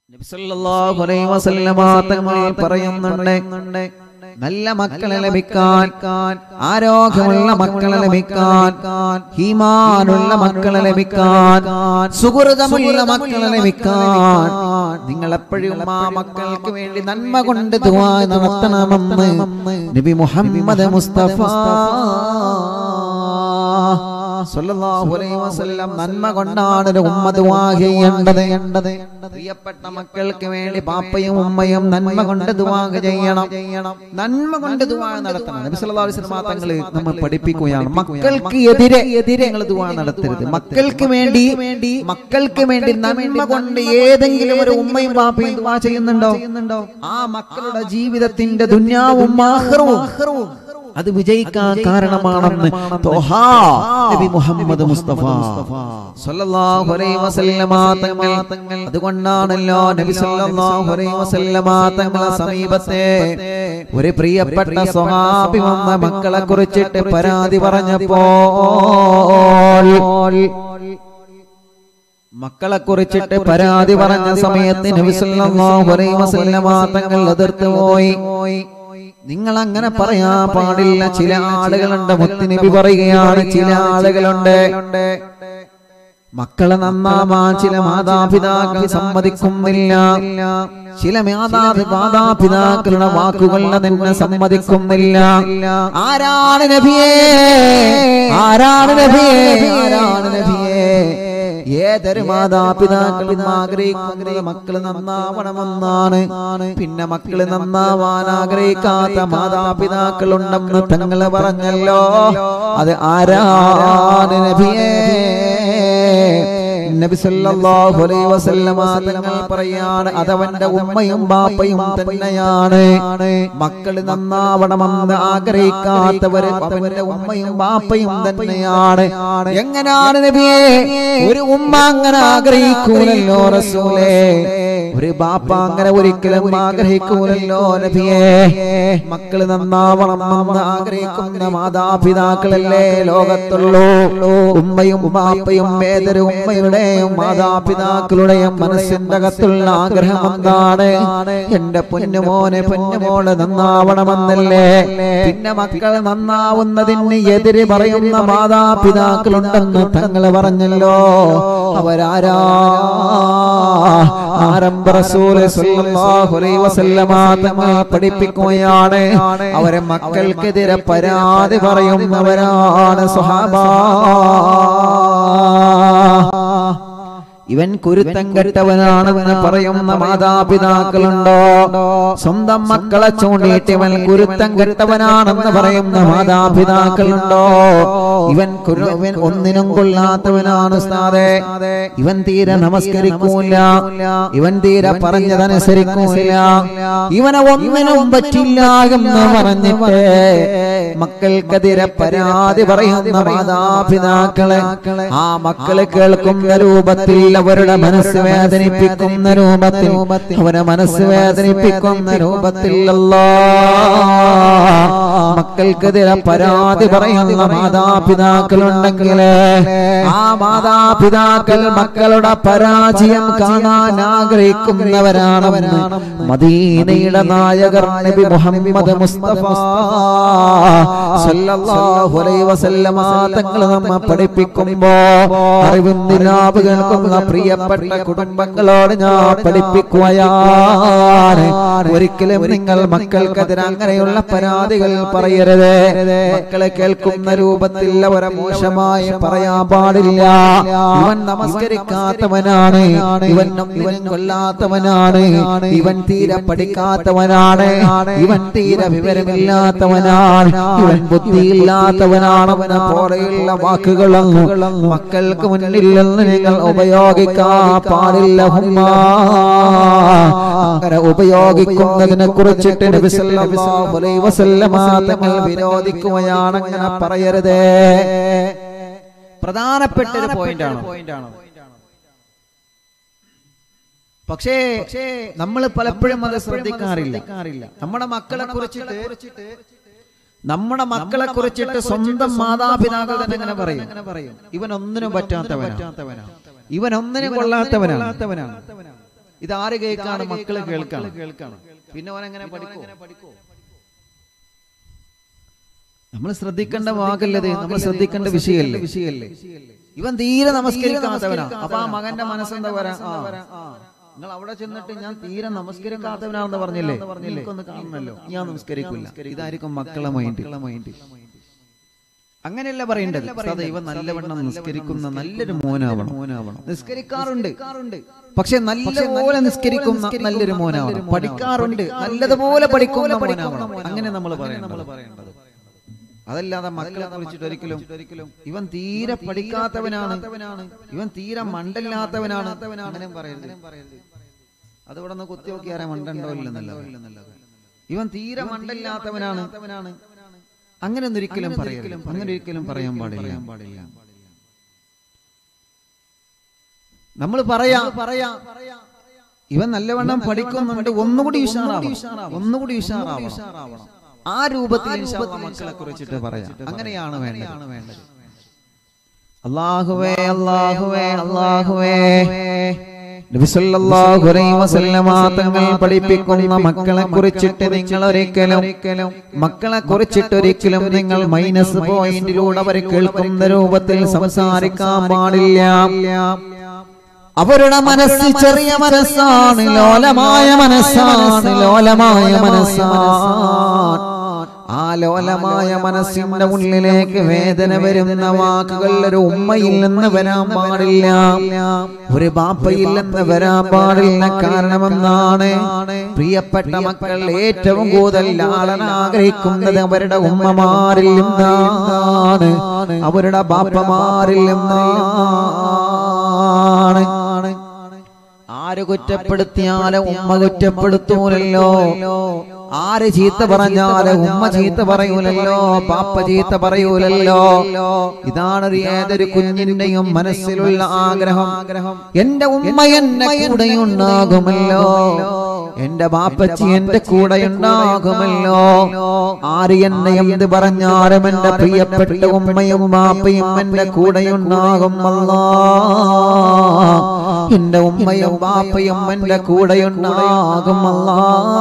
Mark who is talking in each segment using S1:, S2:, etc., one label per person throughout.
S1: നബിസല്ലല്ലാഹു അലൈഹി വസല്ലമ തങ്ങൾ പറയുന്നുണ്ട് നല്ല മക്കളെ ലഭിക്കാൻ ആരോഗ്യമുള്ള മക്കളെ ലഭിക്കാൻ ഹീമാനുള്ള മക്കളെ ലഭിക്കാൻ സുഹൃതമുള്ള മക്കളെ ലഭിക്കാൻ നിങ്ങൾ എപ്പോഴും ആ മക്കൾക്ക് വേണ്ടി നന്മ കൊണ്ട് ദുആ നടത്തണമെന്ന് നബി മുഹമ്മദ് മുസ്തഫ സല്ലല്ലാഹു അലൈഹി വസല്ലം നന്മ കൊണ്ടാണ് ഒരു ഉമ്മ ദുആ ചെയ്യേണ്ടത് പ്രിയപ്പെട്ട മക്കൾക്ക് വേണ്ടി പാപ്പയും ഉമ്മയും നന്മ കൊണ്ട് ദുആ ചെയ്യണം നന്മ കൊണ്ട് ദുആ നടത്തണം നബി സല്ലല്ലാഹു അലൈഹി വസല്ലം തങ്ങൾ നമ്മൾ പഠിപ്പിക്കുകയാണ് മക്കൾക്ക് എതിരെ എതിരെ നിങ്ങൾ ദുആ നടത്തരുത് മക്കൾക്ക് വേണ്ടി മക്കൾക്ക് വേണ്ടി നന്മ കൊണ്ട് ഏതെങ്കിലും ഒരു ഉമ്മയും പാപ്പയും ദുആ ചെയ്യുന്നുണ്ടോ ആ മക്കളുടെ ജീവിതത്തിന്റെ ദുന്യാവും ആഖിറവും അത് വിജയിക്കാൻ കാരണമാണെന്ന് ത്വഹാ നബി മുഹമ്മദ് മുസ്തഫ സല്ലല്ലാഹു അലൈഹി വസല്ലമ തങ്ങൾ അതുകൊണ്ടാണല്ലോ നബി സല്ലല്ലാഹു അലൈഹി വസല്ലമ തങ്ങളെ സമീപത്തെ ഒരു പ്രിയപ്പെട്ട സ്വഹാബി വന്ന മക്കളെ കുറിച്ചിട്ട് പരാതി പറഞ്ഞപ്പോൾ മക്കളെ കുറിച്ചിട്ട് പരാതി പറഞ്ഞ സമയത്ത് നബി സല്ലല്ലാഹു അലൈഹി വസല്ലമ തങ്ങൾ എതിർത്ത് പോയി നിങ്ങൾ അങ്ങനെ പറയാൻ പാടില്ല ചില ആളുകളുണ്ട് മുത്തുനബി പറയുകയാണ് ചില ആളുകളുണ്ട് മക്കളെ നന്നാവാൻ ചില മാതാപിതാക്കൾ സമ്മതിക്കുന്നില്ല ചില മാതാപി മാതാപിതാക്കളുടെ വാക്കുകൾ അതിനെ സമ്മതിക്കുന്നില്ല ആരാണ് നബിയേ ആരാണ് നബിയേ ആരാണ് നബിയേ ഏതൊരു മാതാപിതാക്കളും ആഗ്രഹിക്കുന്നത് മക്കള് നന്നാവണമെന്നാണ് പിന്നെ മക്കള് നന്നാവാൻ ആഗ്രഹിക്കാത്ത മാതാപിതാക്കളുണ്ടെന്ന് തങ്ങള് പറഞ്ഞല്ലോ അത് ആരാണ് നബിയേ നബി സല്ലല്ലാഹു അലൈഹി വസല്ലമ തങ്ങൾ പറയാണ് അതവന്റെ ഉമ്മയും ബാപ്പയും തന്നെയാണ് മക്കള് നന്നാവണമെന്ന് ആഗ്രഹിക്കാത്തവര് അവന്റെ ഉമ്മയും ബാപ്പയും തന്നെയാണ് എങ്ങനെയാണ് നബിയെ ഒരു ഉമ്മ അങ്ങനെ ആഗ്രഹിക്കൂലല്ലോ റസൂലേ ഒരു ബാപ്പ അങ്ങനെ ഒരിക്കലും ആഗ്രഹിക്കൂലല്ലോ നബിയെ മക്കള് നന്നാവണമെന്ന് ആഗ്രഹിക്കുന്ന മാതാപിതാക്കളല്ലേ ലോകത്തുള്ളൂ ഉമ്മയും ബാപ്പയും ഏതൊരു ഉമ്മയുടെയും മാതാപിതാക്കളുടെയും മനസ്സിന്റെ അകത്തുള്ള ആഗ്രഹം എന്താണ് എന്റെ പൊന്നുമോനെ പൊന്നുമോള് നന്നാവണമെന്നല്ലേ പിന്നെ മക്കൾ നന്നാവുന്നതിന് എതിര് പറയുന്ന മാതാപിതാക്കളുണ്ടെന്ന് തങ്ങള് പറഞ്ഞല്ലോ അവരാരാ ആരംഭ റസൂല് സല്ലല്ലാഹു അലൈഹി വസല്ലമ തങ്ങൾ പഠിപ്പിക്കുകയാണ് അവരെ മക്കൾക്കെതിരെ പരാതി പറയുന്നവരാണ് സ്വഹാബ ഇവൻ കുരുത്തം കെട്ടവനാണെന്ന് പറയുന്ന മാതാപിതാക്കളുണ്ടോ സ്വന്തം മക്കളെ ചൂണ്ടിയിട്ട് ഇവൻ കുരുത്തം കെട്ടവനാണെന്ന് പറയുന്ന മാതാപിതാക്കളുണ്ടോ ഇവൻ കുരു- ഇവൻ ഒന്നിനും കൊള്ളാത്തവനാണ് ഉസ്താദേ ഇവൻ തീരെ നമസ്കരിക്കൂല ഇവൻ തീരെ പറഞ്ഞതനുസരിക്കൂല ഇവനെ ഒന്നിനും പറ്റില്ല എന്ന് പറഞ്ഞിട്ട് മക്കൾക്കെതിരെ പരാതി പറയുന്ന മാതാപിതാക്കളെ ആ മക്കള് കേൾക്കുന്ന രൂപത്തിൽ അവരുടെ മനസ്സ് വേദനിപ്പിക്കുന്ന രൂപത്തിൽ അവരെ മനസ്സ് വേദനിപ്പിക്കുന്ന രൂപത്തിലല്ലോ മക്കൾക്കെതിരെ പരാതി പറയുന്ന മാതാപിതാക്കളുണ്ടെങ്കിൽ ആ മാതാപിതാക്കൾ മക്കളുടെ പരാജയം കാണാൻ ആഗ്രഹിക്കുന്നവരാണെന്ന് മദീനയുടെ നായകർ നബി മുഹമ്മദ് മുസ്തഫ സല്ലല്ലാഹു അലൈഹി വസല്ലമ തങ്ങൾ നമ്മെ പഠിപ്പിക്കുമ്പോ അറിവും നിലാവ് കേൾക്കുന്ന പ്രിയപ്പെട്ട കുടുംബങ്ങളോട് ഞാൻ പഠിപ്പിക്കുകയാണ് ഒരിക്കലും നിങ്ങൾ മക്കൾക്കെതിരെ അങ്ങനെയുള്ള പരാതികൾ പറയരുത് മക്കളെ കേൾക്കുന്ന രൂപത്തിൽ അവരെ മോശമായി പറയാൻ പാടില്ല ഇവൻ നമസ്കരിക്കാത്തവനാണ് ഇവൻ ഇവൻ കൊല്ലാത്തവനാണ് ഇവൻ തീരെ പഠിക്കാത്തവനാണ് ഇവൻ തീരെ വിവരമില്ലാത്തവനാണ് ഇവൻ ബുദ്ധിയില്ലാത്തവനാണെന്ന പോലെയുള്ള വാക്കുകളൊന്നും മക്കൾക്ക് മുന്നിൽ നിന്ന് നിങ്ങൾ ഉപയോഗിക്കാൻ പാടില്ല ഹുമ്മ അങ്ങനെ ഉപയോഗിക്കുന്നതിനെ കുറിച്ചിട്ട് നബി സല്ലല്ലാഹു അലൈഹി വസല്ലമ തങ്ങൾ വിരോധിക്കുകയാണ് അങ്ങനെ പറയരുതേ പ്രധാനപ്പെട്ട ഒരു പോയിന്റ് ആണ് പക്ഷേ നമ്മൾ പലപ്പോഴും അത് ശ്രദ്ധിക്കാറില്ല നമ്മുടെ മക്കളെ കുറിച്ചിട്ട് നമ്മുടെ മക്കളെ കുറിച്ചിട്ട് സ്വന്തം മാതാപിതാക്കൾ തന്നെ ഇങ്ങനെ പറയും ഇവൻ ഒന്നിനും പറ്റാത്തവനാണ് ഇവൻ ഒന്നിനും കൊള്ളാത്തവനാണ് ഇത് ആര് കേൾക്കാണ് മക്കള് കേൾക്കാണ് പിന്നെ ഓൻ എങ്ങനെ പഠിക്കോ നമ്മൾ ശ്രദ്ധിക്കേണ്ട വാക്കല്ലത് നമ്മൾ ശ്രദ്ധിക്കേണ്ട വിഷയല്ലേ വിഷയല്ലേ ഇവൻ തീരെ നമസ്കരിക്കാത്തവനാ അപ്പൊ ആ മകന്റെ മനസ്സെന്താ വരാ നിങ്ങൾ അവിടെ ചെന്നിട്ട് ഞാൻ തീരെ നമസ്കരിക്കാത്തവനാണെന്ന് പറഞ്ഞില്ലേ എനിക്കൊന്ന് കാണണല്ലോ ഞാൻ നമസ്കരിക്കില്ല ഇതായിരിക്കും മക്കളെ മൈൻഡ് മൈൻഡ് അങ്ങനെയല്ല പറയേണ്ടത് സദാ ഇവ നല്ലവണ്ണം നിസ്കരിക്കുന്ന നല്ലൊരു മോനാവണം മോനാവണം നിസ്കരിക്കാറുണ്ട് പക്ഷെ നല്ലപോലെ നിസ്കരിക്കുന്ന നല്ലൊരു മോനാവണം പഠിക്കാറുണ്ട് നല്ലതുപോലെ പഠിക്കുന്ന മോനാവണം അങ്ങനെ നമ്മൾ പറയേണ്ടത് അതല്ലാതെ മക്കളെ കുറിച്ചിട്ട് ഒരിക്കലും ഒരിക്കലും ഇവൻ തീരെ പഠിക്കാത്തവനാണ് ഇവൻ തീരെ മണ്ടല്ലാത്തവനാണ് അങ്ങനെ പറയരുത് അത് ഇവിടെ നിന്ന് കുത്തി നോക്കിയാരെ മണ്ടുണ്ടോ ഇല്ലെന്നല്ല ഇവൻ തീരെ മണ്ടല്ലാത്തവനാണ് അങ്ങനെ ഒരിക്കലും പറയരുത് അങ്ങനെ ഒരിക്കലും പറയാൻ പാടില്ല പാടില്ല നമ്മൾ പറയാ പറയാ ഇവൻ നല്ലവണ്ണം പഠിക്കുന്നുണ്ട് ഒന്നുകൂടി ഉഷാറാവണം ഒന്നുകൂടി ഉഷാറാവണം ആ രൂപത്തിൽ ഇൻഷാ അല്ലാ മക്കളെ കുറിച്ചിട്ട് പറയാം അങ്ങനെയാണ് വേണ്ടത് അള്ളാഹുവേ അള്ളാഹുവേ അള്ളാഹുവേ നബി സല്ലല്ലാഹു അലൈഹി വസല്ലമ തങ്ങൾ പഠിപ്പിക്കുന്ന മക്കളെ കുറിച്ചിട്ട് നിങ്ങൾ ഒരിക്കലും മക്കളെ കുറിച്ചിട്ട് ഒരിക്കലും നിങ്ങൾ മൈനസ് പോയിന്റിലൂടെ അവർ കേൾക്കുന്ന രൂപത്തിൽ സംസാരിക്കാൻ പാടില്ല അവരുടെ മനസ്സ് ചെറിയ മനസ്സാണ് ലോലമായ മനസ്സാണ് ലോലമായ മനസ്സാണ് ആ ലോലമായ മനസ്സിന്റെ ഉള്ളിലേക്ക് വേദന വരുന്ന വാക്കുകൾ ഒരു ഉമ്മയിൽ നിന്ന് വരാൻ പാടില്ല ഒരു ബാപ്പയിൽ നിന്ന് വരാൻ പാടില്ല കാരണമെന്നാണ് പ്രിയപ്പെട്ട മക്കൾ ഏറ്റവും കൂടുതൽ ലാളന ആഗ്രഹിക്കുന്നത് അവരുടെ ഉമ്മമാരിൽ നിന്നാണ് അവരുടെ ബാപ്പമാരിൽ നിന്നാണ് ആര് കുറ്റപ്പെടുത്തിയാലും ഉമ്മ കുറ്റപ്പെടുത്തൂലല്ലോ ആര് ചീത്ത പറഞ്ഞാല് ഉമ്മ ചീത്ത പറയൂലല്ലോ പാപ്പ ചീത്ത പറയൂലല്ലോ ഇതാണ് ഒരു ഏതൊരു കുഞ്ഞിന്റെയും മനസ്സിലുള്ള ആഗ്രഹം എന്റെ ഉമ്മ എന്നെ കൂടെയുണ്ടാകുമല്ലോ എന്റെ ബാപ്പച്ചി എന്റെ കൂടെ ഉണ്ടാകുമല്ലോ ആര് എന്നെ എന്ത് പറഞ്ഞാലും എന്റെ പ്രിയപ്പെട്ട ഉമ്മയും ബാപ്പയും എന്റെ കൂടെ ഉണ്ടാകുമല്ലോ എന്റെ ഉമ്മയും ബാപ്പയും എന്റെ കൂടെയുണ്ടാകുമല്ല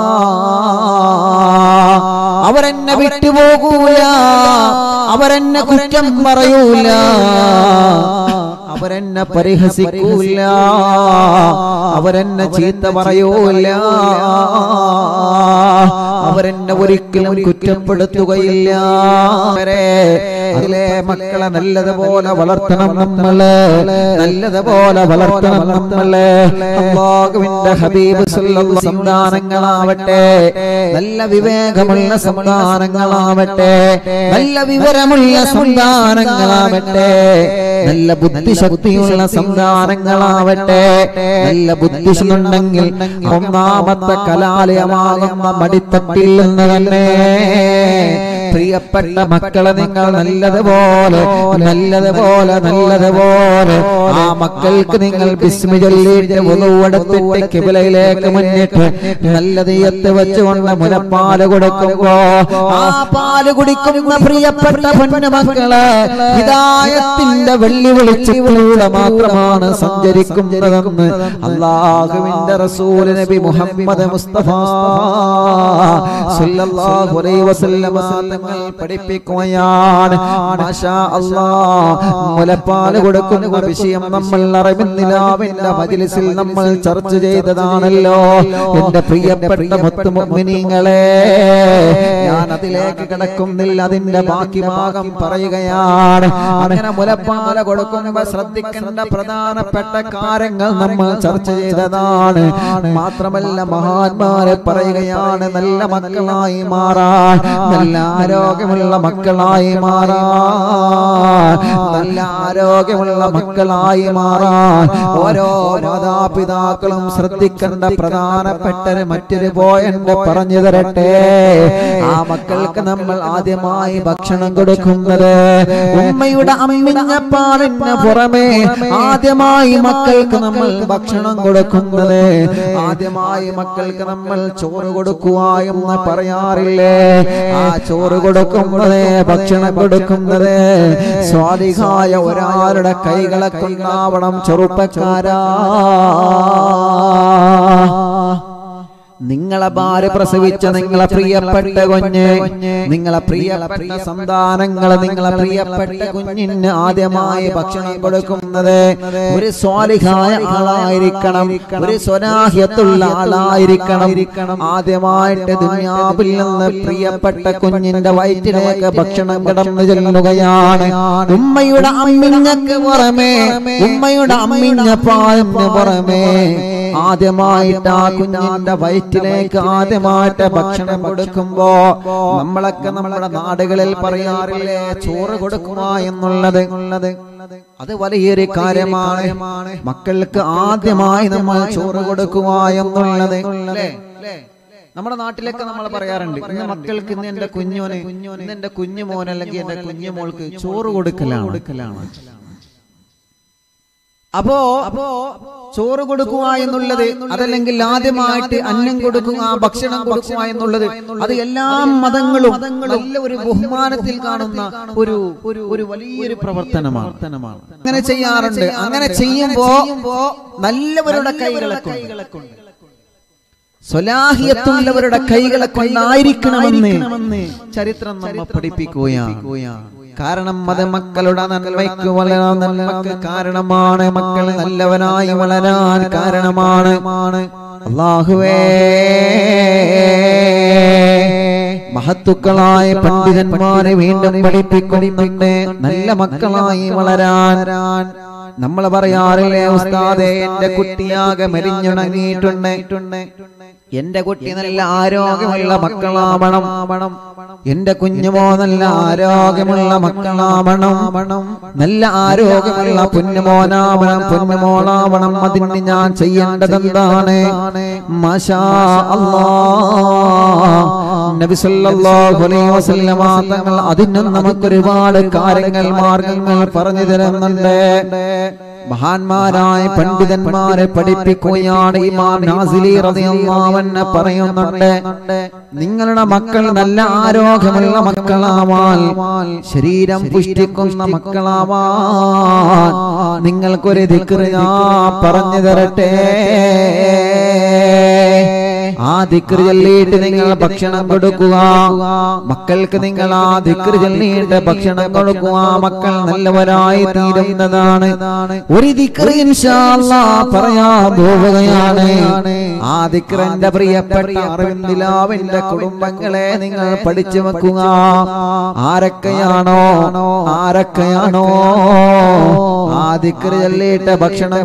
S1: അവരെന്നെ വിട്ടുപോകൂല അവരെന്നെ കുറ്റം പറയൂല അവരെന്നെ പരിഹസിക്കൂല അവരെന്നെ ചീത്ത പറയൂല അവരെന്നെ ഒരിക്കലും കുറ്റപ്പെടുത്തുകയില്ല അവരെ അതിലെ മക്കളെ നല്ലതുപോലെ വളർത്തണം നമ്മള് നല്ലതുപോലെ വളർത്തണം നമ്മള് അള്ളാഹുവിന്റെ ഹബീബ് സല്ലല്ലാഹു സന്താനങ്ങളാവട്ടെ നല്ല വിവേകമുള്ള സന്താനങ്ങളാവട്ടെ നല്ല വിവരമുള്ള സന്താനങ്ങളാവട്ടെ നല്ല ബുദ്ധിശക്തിയുള്ള സന്താനങ്ങളാവട്ടെ നല്ല ബുദ്ധിശുണ്ടെങ്കിൽ ഒന്നാമത്തെ കലാലയമാകുന്ന മടിത്തട്ടിൽ നിന്ന് തന്നെ പ്രിയപ്പെട്ട മക്കളെ നിങ്ങൾ നല്ലതുപോലെ നല്ലതുപോലെ നല്ലതുപോലെ ആ മക്കൾക്ക് നിങ്ങൾ ബിസ്മി ചൊല്ലിയിട്ട് ഒന്നുവെടുത്തിട്ട് കിബിലയിലേക്ക് മുന്നിട്ട് നല്ല നെയ്യത്ത് വെച്ചുകൊണ്ട് മുലപ്പാല് കൊടുക്കുമ്പോ ആ പാല് കുടിക്കുന്ന പ്രിയപ്പെട്ട പൊന്നു മക്കള് ഹിദായത്തിന്റെ വെള്ളി വിളിച്ചിലൂടെ മാത്രമാണ് സഞ്ചരിക്കുന്നതെന്ന് അള്ളാഹുവിന്റെ റസൂൽ നബി മുഹമ്മദ് മുസ്തഫ സല്ലല്ലാഹു അലൈഹി വസല്ലമ തങ്ങൾ പഠിപ്പിക്കുകയാണ് മാഷാ അല്ലാഹ് മുലപ്പാല് കൊടുക്കുന്ന വിഷയം നമ്മൾ അറിവിന്നിലാവിന്റെ മജ്ലിസിൽ നമ്മൾ ചർച്ച ചെയ്തതാണല്ലോ എന്റെ പ്രിയപ്പെട്ട മുത്തു മുഅ്മിനീങ്ങളെ ഞാൻ അതിലേക്ക് കിടക്കുന്നില്ല അതിന്റെ ബാക്കി ഭാഗം പറയുകയാണ് അങ്ങനെ മുലപ്പാല കൊടുക്കുമ്പോ ശ്രദ്ധിക്കേണ്ട പ്രധാനപ്പെട്ട കാര്യങ്ങൾ നമ്മൾ ചർച്ച ചെയ്തതാണ് മാത്രമല്ല മഹാന്മാരെ പറയുകയാണ് നല്ല മക്കളായി മാറാൻ നല്ല ആരോഗ്യമുള്ള മക്കളായി മാറാൻ നല്ല ആരോഗ്യമുള്ള മക്കളായി മാറാൻ ഓരോ മാതാപിതാക്കളും ശ്രദ്ധിക്കേണ്ട പ്രധാനപ്പെട്ട ഒരു മറ്റൊരു പോയിന്റ് പറഞ്ഞു തരട്ടെ ആ മക്കൾക്ക് നമ്മൾ ആദ്യമായി ഭക്ഷണം കൊടുക്കുന്നത് ഉമ്മയുടെ അമ്മിഞ്ഞ പാലിന് പുറമെ ആദ്യമായി മക്കൾക്ക് നമ്മൾ ഭക്ഷണം കൊടുക്കുന്നത് ആദ്യമായി മക്കൾക്ക് നമ്മൾ ചോറ് കൊടുക്കുക എന്ന് പറയാറില്ലേ ആ ചോറ് കൊടുക്കുന്നത് ഭക്ഷണം കൊടുക്കുന്നത് സ്വാധികായ ഒരാളുടെ കൈകളെ കൊണ്ടാവണം ചെറുപ്പക്കാരാ നിങ്ങളെ ഭാര്യ പ്രസവിച്ച നിങ്ങളെ പ്രിയപ്പെട്ട കുഞ്ഞ് നിങ്ങളെ പ്രിയപ്പെട്ട സന്താനങ്ങളെ നിങ്ങളെ പ്രിയപ്പെട്ട കുഞ്ഞിന് ആദ്യമായി ഭക്ഷണം കൊടുക്കുന്നത് ഒരു സ്വാലിഹായ ആളായിരിക്കണം ഒരു സ്വരാഹ്യത്തുള്ള ആളായിരിക്കണം ആദ്യമായിട്ട് ദുനിയാവിൽ നിന്ന് പ്രിയപ്പെട്ട കുഞ്ഞിന്റെ വയറ്റിലേക്ക് ഭക്ഷണം കടന്നു ചെല്ലുകയാണ് ഉമ്മയുടെ അമ്മിഞ്ഞക്ക് പുറമേ ഉമ്മയുടെ അമ്മിഞ്ഞ പാലിന് പുറമേ ആദ്യമായിട്ട് ആ കുഞ്ഞിന്റെ വയറ്റിലേക്ക് ആദ്യമായിട്ട് ഭക്ഷണം കൊടുക്കുമ്പോ നമ്മളൊക്കെ നമ്മുടെ നാടുകളിൽ പറയാറില്ലേ ചോറ് കൊടുക്കുക എന്നുള്ളത് ഉള്ളത് അത് വലിയൊരു കാര്യമാണ് മക്കൾക്ക് ആദ്യമായി നമ്മൾ ചോറ് കൊടുക്കുക എന്നുള്ളത് അല്ലേ? നമ്മുടെ നാട്ടിലൊക്കെ നമ്മൾ പറയാറുണ്ട് ഇന്ന് മക്കൾക്ക് ഇന്ന് എന്റെ കുഞ്ഞോന് ഇന്ന് എന്റെ കുഞ്ഞു മോൻ അല്ലെങ്കിൽ എന്റെ കുഞ്ഞു മോൾക്ക് ചോറ് കൊടുക്കലാണ് കൊടുക്കലാണ് അപ്പോ അപ്പോ ചോറ് കൊടുക്കുക എന്നുള്ളത് അതല്ലെങ്കിൽ ആദ്യമായിട്ട് അന്നം കൊടുക്കുക ഭക്ഷണം കൊടുക്കുക എന്നുള്ളത് അത് എല്ലാ മതങ്ങളും നല്ല ഒരു ബഹുമാനത്തിൽ കാണുന്ന ഒരു ഒരു ഒരു വലിയൊരു പ്രവർത്തനമാണ് അങ്ങനെ ചെയ്യാറുണ്ട് അങ്ങനെ ചെയ്യുമ്പോ നല്ലവരുടെ കൈകളെ കൊണ്ട് സ്വലാഹിയത്തുള്ളവരുടെ കൈകളെ കൊണ്ടായിരിക്കണമെന്ന് ചരിത്രം നമ്മെ പഠിപ്പിക്കുകയാണ് കാരണം അത് മക്കളുടെ നന്മയ്ക്ക് വളരാൻ നന്മക്ക് കാരണമാണ് മക്കൾ നല്ലവനായി വളരാൻ കാരണമാണ് അള്ളാഹുവേ മഹത്തുക്കളായ പണ്ഡിതന്മാരെ വീണ്ടും പഠിപ്പിക്കുന്നുണ്ട് നല്ല മക്കളായി വളരാൻ നമ്മൾ പറയാറില്ലേ ഉസ്താദെ എന്റെ കുട്ടിയാകെ മെലിഞ്ഞുണങ്ങിയിട്ടുണ്ട് എന്റെ കുട്ടി നല്ല ആരോഗ്യമുള്ള മക്കളാവണം എന്റെ കുഞ്ഞുമോ നല്ല ആരോഗ്യമുള്ള മക്കളാവണം നല്ല ആരോഗ്യമുള്ള പൊന്നുമോനാവണം പൊന്നുമോളാവണം അതിന് ഞാൻ ചെയ്യേണ്ടത് എന്താണ് മാഷാ അല്ലാ നബി സല്ലല്ലാഹു അലൈഹി വസല്ലമ തങ്ങൾ അതിനും നമുക്ക് ഒരുപാട് കാര്യങ്ങൾ മാർഗങ്ങൾ പറഞ്ഞു തരുന്നുണ്ട് മഹാന്മാരായ പണ്ഡിതന്മാരെ പഠിപ്പിക്കുകയാണ് ഇമാം നാസിലി റളിയല്ലാഹു അൻഹു പറയുന്നുണ്ട് നിങ്ങളുടെ മക്കൾ നല്ല ആരോഗ്യമുള്ള മക്കളാവാൻ ശരീരം പുഷ്ടിക്കുന്ന മക്കളാവാൻ നിങ്ങൾക്കൊരു ദിക്ർ ഞാൻ പറഞ്ഞു തരട്ടെ ആ ദിക്ർ ചൊല്ലിയിട്ട് നിങ്ങൾ ഭക്ഷണം കൊടുക്കുക മക്കൾക്ക് നിങ്ങൾ ആ ദിക്ർ ചൊല്ലിയിട്ട് ഭക്ഷണം കൊടുക്കുക മക്കൾ നല്ലവരായി തീരുന്നതാണ് ഒരു ദിക്ർ ഇൻഷാ അല്ലാഹ് പറയാൻ പോവുകയാണ് ആ ദിക്ർ എന്റെ പ്രിയപ്പെട്ട അറിവിന്ദിലാവിന്റെ കുടുംബങ്ങളെ നിങ്ങൾ പഠിച്ചു വെക്കുക ആരൊക്കെയാണോ ആരൊക്കെയാണോ ആ ദിക്ർ ചൊല്ലിയിട്ട് ഭക്ഷണം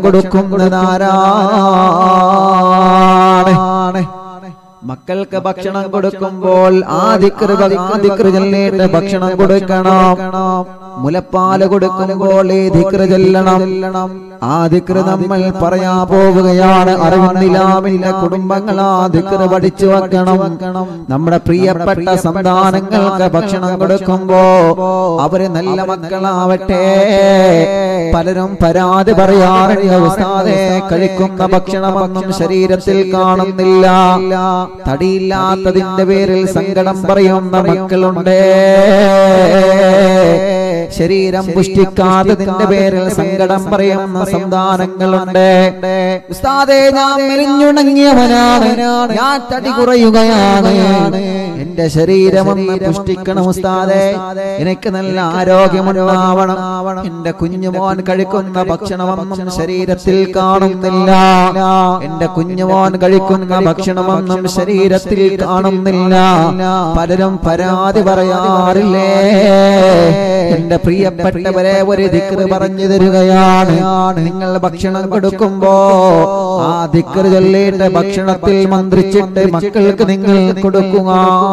S1: കൊടുക്കുന്നതാരാണ് മക്കൾക്ക് ഭക്ഷണം കൊടുക്കുമ്പോൾ ആ ദിക്ർ ആ ദിക്ർ ചൊല്ലിയിട്ട് ഭക്ഷണം കൊടുക്കണം മുലപ്പാല് കൊടുക്കുമ്പോൾ ഈ ദിക്ർ ചൊല്ലണം ആ ദിക്ർ നമ്മൾ പറയാൻ പോവുകയാണ് അറിവിന്ദിലാവിന്റെ കുടുംബങ്ങൾ ആ ദിക്ർ പഠിച്ചു വെക്കണം നമ്മുടെ പ്രിയപ്പെട്ട സന്താനങ്ങൾക്ക് ഭക്ഷണം കൊടുക്കുമ്പോ അവര് നല്ല മക്കളാവട്ടെ പലരും പരാതി പറയാറുണ്ട് ഉസ്താദെ കഴിക്കുന്ന ഭക്ഷണമൊന്നും ശരീരത്തിൽ കാണുന്നില്ല തടിയില്ലാത്തതിന്റെ പേരിൽ സങ്കടം പറയുന്ന മക്കളുണ്ട് ശരീരം പുഷ്ടിക്കാത്തതിന്റെ പേരിൽ സങ്കടം പറയുന്ന സന്താനങ്ങളുണ്ട് ഉസ്താദേ ഞാൻ മെലിഞ്ഞുണങ്ങിയവനാണ് ഞാൻ തടി കുറയുകയാണ് എന്റെ ശരീരമൊന്ന് പുഷ്ടിക്കണം ഉസ്താദേ എനിക്ക് നല്ല ആരോഗ്യമുണ്ടാവണം എന്റെ കുഞ്ഞുമോൻ കഴിക്കുന്ന ഭക്ഷണമൊന്നും ശരീരത്തിൽ കാണുന്നില്ല എന്റെ കുഞ്ഞുമോൻ കഴിക്കുന്ന ഭക്ഷണമൊന്നും ശരീരത്തിൽ കാണുന്നില്ല പലരും പരാതി പറയാറില്ലേ എന്റെ പ്രിയപ്പെട്ടവരെ ഒരു ദിക്റ് പറഞ്ഞു തരികയാണ് നിങ്ങൾ ഭക്ഷണം കൊടുക്കുമ്പോ ആ ദിക്റ് ചൊല്ലിയിട്ട് ഭക്ഷണത്തിൽ മന്ത്രിച്ചിട്ട് മക്കൾക്ക് നിങ്ങൾ കൊടുക്കുക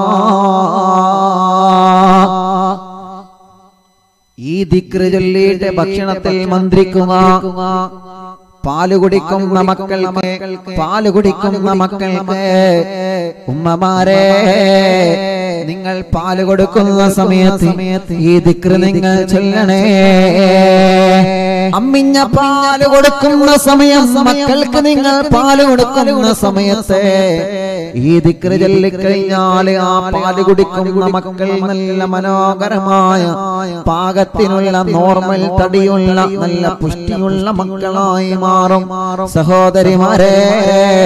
S1: ഈ ദിക്റ് ചൊല്ലിയിട്ട് ഭക്ഷണത്തിൽ മന്ത്രിക്കുക പാല് കുടിക്കുന്ന മക്കൾക്ക് പാല് കുടിക്കുന്ന മക്കൾക്ക് ഉമ്മമാരെ നിങ്ങൾ പാല് കൊടുക്കുന്ന സമയത്ത് ഈ ദിക്റ് നിങ്ങൾ ചൊല്ലണേ അമ്മിഞ്ഞ പാല് കൊടുക്കുന്ന സമയം മക്കൾക്ക് നിങ്ങൾ പാല് കൊടുക്കുന്ന സമയത്ത് ഈ ദിക്റ് ചൊല്ലിക്കഴിഞ്ഞാൽ ആ പാല് കുടിക്കുന്ന മക്കൾ നല്ല മനോഹരമായ പാകത്തിനുള്ള നോർമൽ തടിയുള്ള നല്ല പുഷ്ടിയുള്ള മക്കളായി മാറും സഹോദരിമാരെ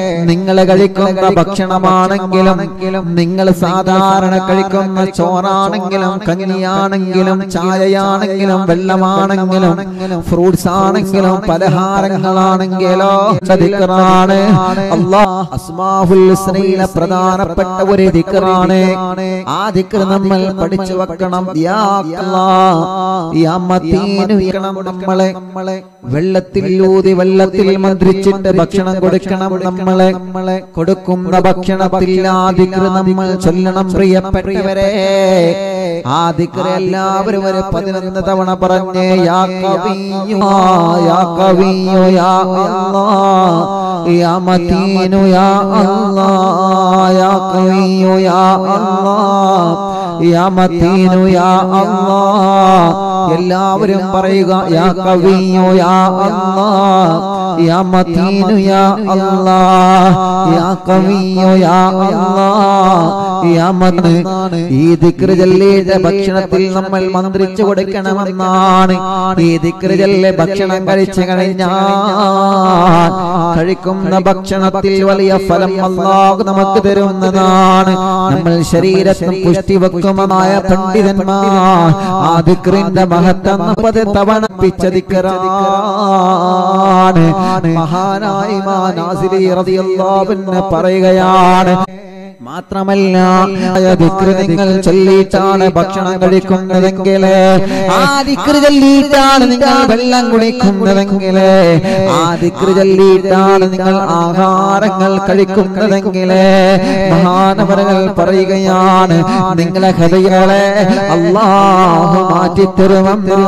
S1: നിങ്ങൾ കഴിക്കുന്ന ഭക്ഷണമാണെങ്കിലും നിങ്ങൾ സാധാരണ കഴിക്കുന്ന ചോറാണെങ്കിലും കഞ്ഞിയാണെങ്കിലും ചായയാണെങ്കിലും വെള്ളമാണെങ്കിലും ഫ്രൂട്ട്സ് ആണെങ്കിലും പലഹാരങ്ങളാണെങ്കിലോ ദിക്റാണ് അല്ലാഹ് അസ്മാഹുൽ ഹുസ്നയിലെ പ്രധാനപ്പെട്ട ഒരു ദിക്റാണ് ആ ദിക്ർ നമ്മൾ പഠിച്ചു വെക്കണം യാ അല്ലാഹ് യാ മതീനു വെക്കണം നമ്മളെ വെള്ളത്തിൽ ഊതി വെള്ളത്തിൽ മന്ത്രിച്ചിട്ട് ഭക്ഷണം കൊടുക്കണം നമ്മളെ നമ്മളെ കൊടുക്കുന്ന ഭക്ഷണത്തിൽ ആ ദിക്ർ നമ്മൾ ചൊല്ലണം പ്രിയപ്പെട്ടവരെ ആ ദിക്ർ എല്ലാവരും ഒരു പതിനൊന്ന് തവണ പറഞ്ഞേ യാ കവിയോ യാ കവിയോ യാ അല്ലാഹ് യാ മതീനു യാ അല്ലാഹ് യാ കവിയോ യാ അല്ലാഹ് യാ മതീനു യാ അല്ലാഹ് എല്ലാവരും പറയുക യാ കവിയോ യാ അല്ലാഹ് യാ മതീനു യാ അല്ലാഹ് യാ കവിയോ യാ അല്ലാഹ് യാ മത് ഈ ദിക്ർ ചൊല്ലിയിട്ട് ഭക്ഷണത്തിൽ നമ്മൾ മന്ത്രിച്ചു കൊടുക്കണമെന്നാണ് ഈ ദിക്ർ ചൊല്ലി ഭക്ഷണം കഴിച്ചു കഴിഞ്ഞാൽ കഴിക്കുന്ന ഭക്ഷണത്തിൽ വലിയ ഫലം അല്ലാഹു നമുക്ക് തരുന്നതാണ് നമ്മൾ ശരീരത്തിൽ പുഷ്ടി വെക്കുമതായ പണ്ഡിതന്മാർ ആ ദിക്റിന്റെ മഹത്വം മുപ്പത് തവണ പിച്ച ദിക്റാണ് മഹാനായ ഇമാം നാസിരി റളിയല്ലാഹു അൻഹു പറയുകയാണ് മാത്രമല്ല ആയ ദിക്റ് നിങ്ങൾ ചൊല്ലിയിട്ടാണ് ഭക്ഷണം കഴിക്കുന്നതെങ്കിൽ ആ ദിക്റ് ചൊല്ലിയിട്ടാണ് നിങ്ങൾ വെള്ളം കുടിക്കുന്നതെങ്കിൽ ആ ദിക്റ് ചൊല്ലിയിട്ടാണ് നിങ്ങൾ ആഹാരങ്ങൾ കഴിക്കുന്നതെങ്കിൽ മഹാനവരകൾ പറയുകയാണ് നിങ്ങളെ ഹൃദയങ്ങളെ അള്ളാഹു മാറ്റിത്തരുമെന്ന്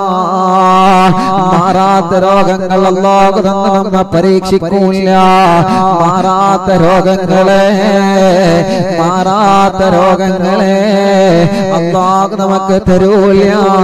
S1: മാറാത്ത രോഗങ്ങൾ അള്ളാഹു തന്നെ നമ്മെ പരീക്ഷിക്കൂല മാറാത്ത രോഗങ്ങളെ മാറാത്ത രോഗങ്ങളെ അള്ളാഹു നമുക്ക് തരൂല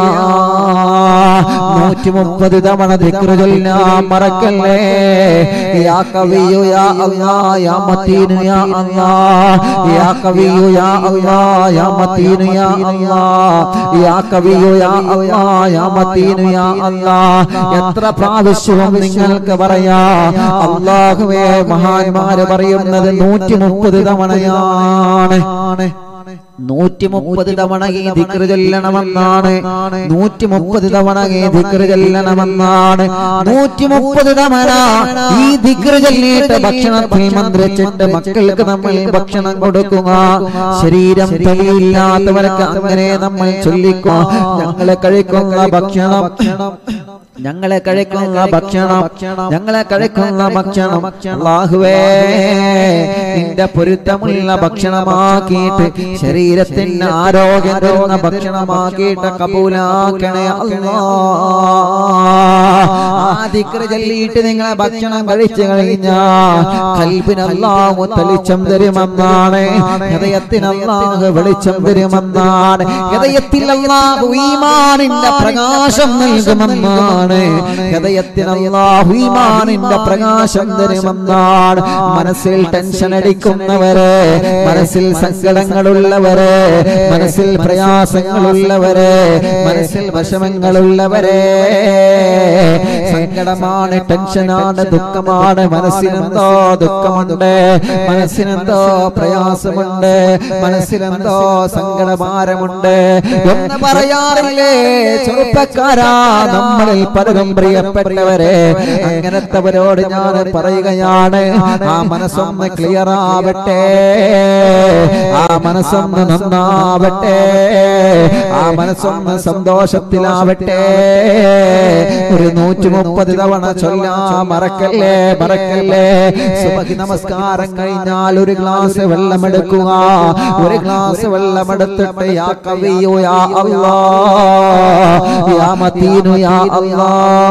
S1: നൂറ്റി മുപ്പത് തവണ ദിക്റ് ചൊല്ലാൻ മറക്കല്ലേ യാ കവിയു യാ അല്ലാ യാ മത്തീനു യാ അല്ലാ യാ കവിയു യാ അല്ലാ യാ മത്തീനു യാ അല്ലാ യാ കവിയു യാ അല്ലാ യാ മത്തീനു യാ അല്ലാ എത്ര പ്രാവശ്യവും നിങ്ങൾക്ക് പറയാ അള്ളാഹുവേ മഹാന്മാര് പറയുന്നത് നൂറ്റി മുപ്പത് തവണയാണ് നൂറ്റി മുപ്പത് തവണ ഈ ദിക്റ് ചൊല്ലണമെന്നാണ് നൂറ്റി മുപ്പത് തവണ ഈ ദിക്റ് ചൊല്ലണമെന്നാണ് നൂറ്റി മുപ്പത് തവണ ഈ ദിക്റ് ചൊല്ലിയിട്ട് ഭക്ഷണത്തിൽ മന്ത്രിച്ചിട്ട് മക്കൾക്ക് നമ്മൾ ഭക്ഷണം കൊടുക്കുക ശരീരം തൊലിയില്ലാത്തവർക്ക് അങ്ങനെ നമ്മൾ ചൊല്ലിക്കുക ഞങ്ങളെ കഴിക്കുന്ന ഭക്ഷണം ഞങ്ങളെ കഴിക്കുന്ന ഭക്ഷണം ഞങ്ങളെ കഴിക്കുന്ന ഭക്ഷണം അല്ലാഹുവേ നിന്റെ പൊരുത്തമുള്ള ഭക്ഷണമാക്കിയിട്ട് ശരീരത്തിന് ആരോഗ്യം തരുന്ന ഭക്ഷണമാക്കിയിട്ട് കബൂലാക്കണേ അല്ലാ ആ ദിക്റ് ചൊല്ലിയിട്ട് നിങ്ങളെ ഭക്ഷണം കഴിച്ചു കഴിഞ്ഞാൽ കൽബിന് അല്ലാഹു തെളിച്ചം തരുമെന്നാണ് ഹൃദയത്തിന് അല്ലാഹു വെളിച്ചം തരുമെന്നാണ് ഹൃദയത്തിൽ അല്ലാഹു ഈമാനിന്റെ പ്രകാശം നൽകുമെന്നാണ് ഹൃദയത്തിന് അല്ലാഹു ഈമാനിന്റെ പ്രകാശം തരുമെന്നാണ് മനസ്സിൽ ടെൻഷൻ അടിക്കുന്നവരെ മനസ്സിൽ സങ്കടങ്ങളുള്ളവരെ മനസ്സിൽ പ്രയാസങ്ങളുള്ളവരെ മനസ്സിൽ വിഷമങ്ങളുള്ളവരെ സങ്കടമാണ് ടെൻഷനാണ് ദുഃഖമാണ് മനസ്സിനെന്തോ ദുഃഖമുണ്ട് മനസ്സിനെന്തോ പ്രയാസമുണ്ട് മനസ്സിനെന്തോ സങ്കടഭാരമുണ്ട് എന്ന് പറയാറില്ലേ ചെറുപ്പക്കാരാ നമ്മളിൽ പലരും പ്രിയപ്പെട്ടവരെ അങ്ങനത്തവരോട് ഞാൻ പറയുകയാണ് ആ മനസ്സൊന്ന് ക്ലിയർ ആവട്ടെ ആ മനസ്സൊന്ന് നന്നാവട്ടെ ആ മനസ്സൊന്ന് സന്തോഷത്തിലാവട്ടെ ഒരു നൂറ്റി മുപ്പത് തവണ ചൊല്ലാ മറക്കല്ലേ മറക്കല്ലേ സുബഹി നമസ്കാരം കഴിഞ്ഞാൽ ഒരു ഗ്ലാസ് വെള്ളമെടുക്കുക ഒരു ഗ്ലാസ് വെള്ളമെടുത്തിട്ട് യാ കവിയോ യാ അല്ലാ യാ മതീനു യാ അല്ലാ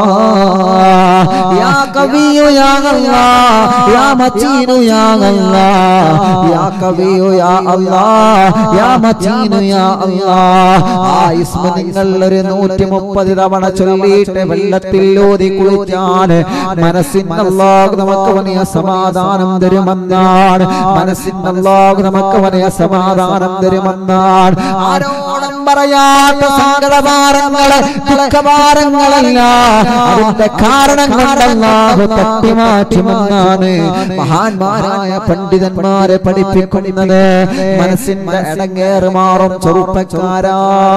S1: യാ കവിയോ യാ അല്ലാ യാ മതീനു യാ അല്ലാ യാ കവിയോ യാ അല്ലാ യാ മതീനു യാ അല്ലാ ആ ഇസ്മ നിങ്ങൾ ഒരു നൂറ്റി മുപ്പത് തവണ ചൊല്ലിയിട്ട് വെള്ളത്തിൽ ഊതി കുളിച്ചാണ് മനസ്സിന് അല്ലാഹു നമുക്ക് വലിയ സമാധാനം തരുമെന്നാണ് മനസ്സിന് അല്ലാഹു നമുക്ക് വലിയ സമാധാനം തരുമെന്നാണ് ആരോടും പറയാത്ത സങ്കടഭാരങ്ങള് ദുഃഖഭാരങ്ങളല്ല അതിന്റെ കാരണം കൊണ്ടല്ലാഹു തട്ടിമാറ്റുമെന്നാണ് മഹാന്മാരായ പണ്ഡിതന്മാരെ പഠിപ്പിക്കുന്നത് മനസ്സിന്റെ ഇടങ്ങേറ് മാറും ചെറുപ്പക്കാരാ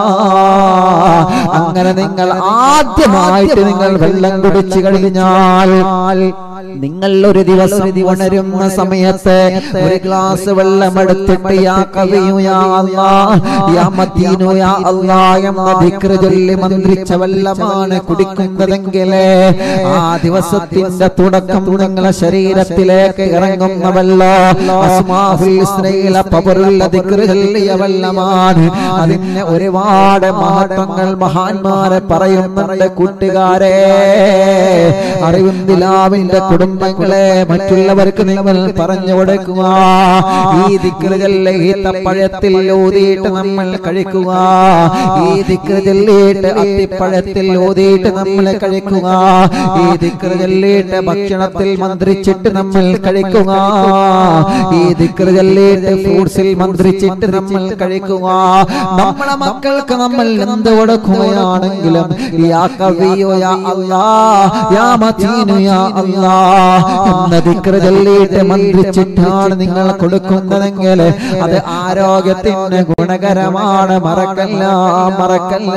S1: അങ്ങനെ നിങ്ങൾ ആദ്യമായിട്ട് നിങ്ങൾ വെള്ളം കുടിച്ചു കഴിഞ്ഞാൽ നിങ്ങൾ ഒരു ദിവസം ഉണരുന്ന സമയത്ത് ഒരു ഗ്ലാസ് വെള്ളം എടുത്തിട്ട് യാ കവിയു യാ അല്ലാ യാ മദീനു യാ അല്ലാ എന്ന ദിക്റ് ചൊല്ലി മന്ത്രിച്ച വെള്ളമാണ് കുടിക്കുന്നതെങ്കിൽ ആ ദിവസത്തിന്റെ തുടക്കം നിങ്ങളെ ശരീരത്തിലേക്ക് ഇറങ്ങുന്ന വെള്ളം അസ്മാഹുൽ ഹുസ്നയിലെ പവറുള്ള ദിക്റ് ചൊല്ലിയ വെള്ളമാണ് അതിന് ഒരുപാട് മഹത്വങ്ങൾ മഹാന്മാരെ പറയുന്നുണ്ട് കൂട്ടുകാരെ അറിവിന്ദിലാവിന്റെ കുടുംബങ്ങളെ മറ്റുള്ളവർക്ക് നിങ്ങൾ പറഞ്ഞു കൊടുക്കുക ഈ ദിക്കറുകളിലെ ഈത്തപ്പഴത്തിൽ ഊതിയിട്ട് നമ്മൾ കഴിക്കുക ഈ ദിക്കറ് ചൊല്ലിയിട്ട് അത്തിപ്പഴത്തിൽ ഊതിയിട്ട് നമ്മൾ കഴിക്കുക ഈ ദിക്കറ് ചൊല്ലിയിട്ട് ഭക്ഷണത്തിൽ മന്ത്രിച്ചിട്ട് നമ്മൾ കഴിക്കുക ഈ ദിക്കറ് ചൊല്ലിയിട്ട് ഫ്രൂട്ട്സിൽ മന്ത്രിച്ചിട്ട് നമ്മൾ കഴിക്കുക നമ്മളെ മക്കൾക്ക് നമ്മൾ എന്ത് കൊടുക്കുകയാണെങ്കിലും യാ കവിയോ യാ അല്ലാ യാ മതീനു യാ അല്ലാ എന്ന ദിക്റ് ചൊല്ലിയിട്ട് മന്ത്രിച്ചിട്ടാണ് നിങ്ങൾ കൊടുക്കുന്നതെങ്കിൽ അത് ആരോഗ്യത്തിന് ഗുണകരമാണ് മറക്കല്ല മറക്കല്ല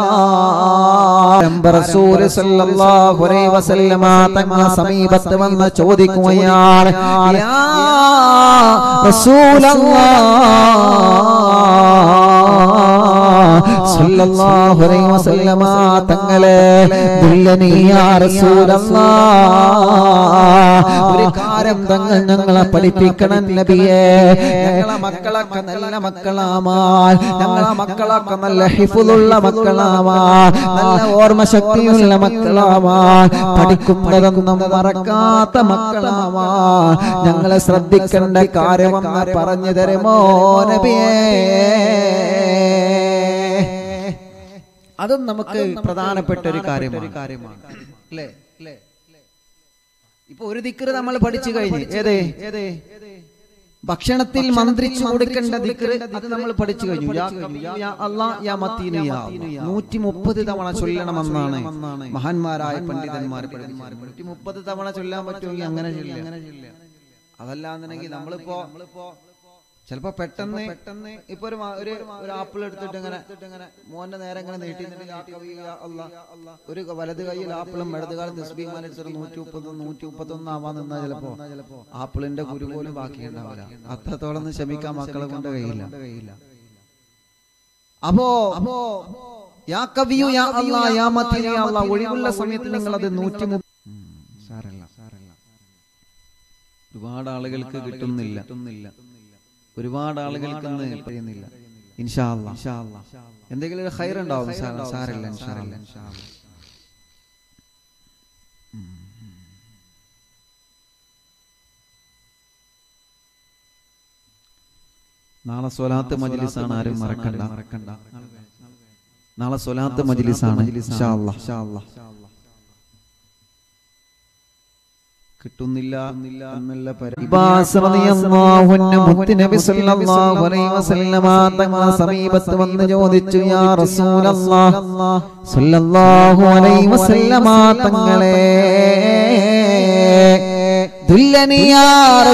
S1: റസൂല് സല്ലല്ലാഹു അലൈഹി വസല്ലമ തങ്ങളെ സമീപത്ത് വന്ന് ചോദിക്കുകയാണ് യാ റസൂലല്ലാഹ് സല്ലല്ലാഹു അലൈഹി വസല്ലമ തങ്ങളെ ദുല്ലനി യാ റസൂലല്ലാഹ് ഒരു കാര്യം തങ്ങൾ ഞങ്ങളെ പഠിപ്പിക്കണം നബിയേ ഞങ്ങളെ മക്കളൊക്കെ നല്ല മക്കളാമാൽ ഞങ്ങളെ മക്കളൊക്കെ നല്ല ഹിഫുള്ള മക്കളാമാൽ നല്ല ഓർമ്മശക്തിയുള്ള മക്കളാമാൽ പഠിക്കുന്നതൊന്നും മറക്കാത്ത മക്കളാമാൽ ഞങ്ങളെ ശ്രദ്ധിക്കേണ്ട കാര്യമെന്ന് പറഞ്ഞു തരുമോ നബിയേ അതും നമുക്ക് പ്രധാനപ്പെട്ട ഒരു കാര്യമാണ് കാര്യമാണ് അല്ലേ ഇപ്പൊ ഒരു ദിക്കറ് നമ്മൾ പഠിച്ചു കഴിഞ്ഞു ഏതേ ഏതേ ഭക്ഷണത്തിൽ മന്ത്രിച്ചു കൊടുക്കേണ്ട ദിക്കറ് അത് നമ്മൾ പഠിച്ചു കഴിഞ്ഞു യാ കവിയു യാ അല്ലാ യാ മത്തീനു യാ അല്ലാ. നൂറ്റി മുപ്പത് തവണ ചൊല്ലണമെന്നാണ് മഹാന്മാരായ പണ്ഡിതന്മാർ നൂറ്റി മുപ്പത് തവണ ചൊല്ലാൻ പറ്റുമെങ്കിൽ അങ്ങനെ ചൊല്ലാം അതല്ലാന്നുണ്ടെങ്കിൽ നമ്മളിപ്പോ ചിലപ്പോ പെട്ടെന്ന് പെട്ടെന്ന് ഇപ്പൊ ഒരു മാ- ഒരു ഒരു ആപ്പിൾ എടുത്തിട്ട് ഇങ്ങനെ ഇങ്ങനെ മോന്റെ നേരെ ഇങ്ങനെ നീട്ടി നീട്ടി യാ കവിയു യാ അല്ലാ. ഒരു വലത് കൈയിൽ ആപ്പിളും ഇടത് കാലം തസ്ബീഹ് എടുത്തിട്ട് നൂറ്റി മുപ്പത് നൂറ്റി മുപ്പത്തൊന്ന് ആവാൻ നിന്നാ ചിലപ്പോ ആപ്പിളിന്റെ കുരു പോലും ബാക്കിയുണ്ടാവില്ല അത്രത്തോളം ഒന്നും ക്ഷമിക്കാൻ മക്കളെ കൊണ്ട് കഴിയില്ല അപ്പോ അപ്പോ യാ കവിയു യാ അല്ലാ യാ മത്തീനു യാ അല്ലാ ഒഴിവുള്ള സമയത്ത് നിങ്ങൾ അത് നൂറ്റി മുപ്പ- സാരല്ല സാരല്ല ഒരുപാട് ആളുകൾക്ക് കിട്ടുന്നില്ല ഒരുപാട് ആളുകൾക്ക് ഇന്ന് പറയുന്നില്ല ഇൻഷാ അല്ലാ. എന്തെങ്കിലും ഒരു ഹൈർ ഉണ്ടാവും സാ- സാരല്ല ഇൻഷാ അല്ലാ. നാളെ സ്വലാത്ത് മജ്ലിസാണ് ആരും മറക്കണ്ട മറക്കണ്ട നാളെ സ്വലാത്ത് മജ്ലിസാണ് ഇൻഷാ അല്ലാ. കിട്ടുന്നില്ല എന്നല്ല മുത്തുനബി സല്ലല്ലാഹു അലൈഹി വസല്ലമ തങ്ങളെ സമീപത്ത് വന്ന് ചോദിച്ചു യാ റസൂലല്ലാഹ് സല്ലല്ലാഹു അലൈഹി വസല്ലമ തങ്ങളെ ദുല്ലനി യാ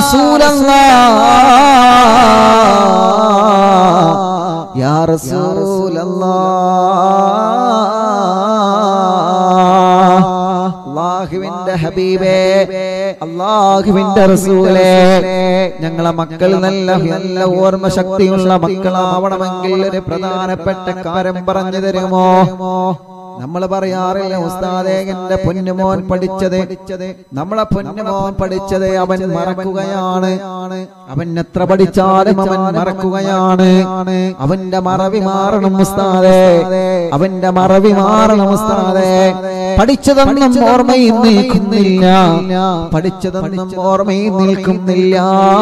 S1: റസൂലല്ലാഹ് യാ റസൂലല്ലാഹ് അള്ളാഹുവിന്റെ ഹബീബേ അള്ളാഹുവിന്റെ റസൂലേ ഞങ്ങളെ മക്കൾ നല്ല നല്ല ഓർമ്മ ശക്തിയുള്ള മക്കളാവണമെങ്കിൽ ഒരു പ്രധാനപ്പെട്ട കാര്യം പറഞ്ഞു തരുമോ നമ്മൾ പറയാറില്ല ഉസ്താദേ എന്റെ പൊന്നുമോൻ പഠിച്ചത് നമ്മളെ പൊന്നുമോൻ പഠിച്ചത് അവൻ മറക്കുകയാണ് അവൻ എത്ര പഠിച്ചാലും അവൻ മറക്കുകയാണ് അവന്റെ മറവി മാറണം ഉസ്താദേ അവന്റെ മറവി മാറണം ഉസ്താദേ പഠിച്ചതൊന്നും ഓർമ്മയിൽ നിൽക്കുന്നില്ല പഠിച്ചതൊന്നും ഓർമ്മയിൽ നിൽക്കുന്നില്ല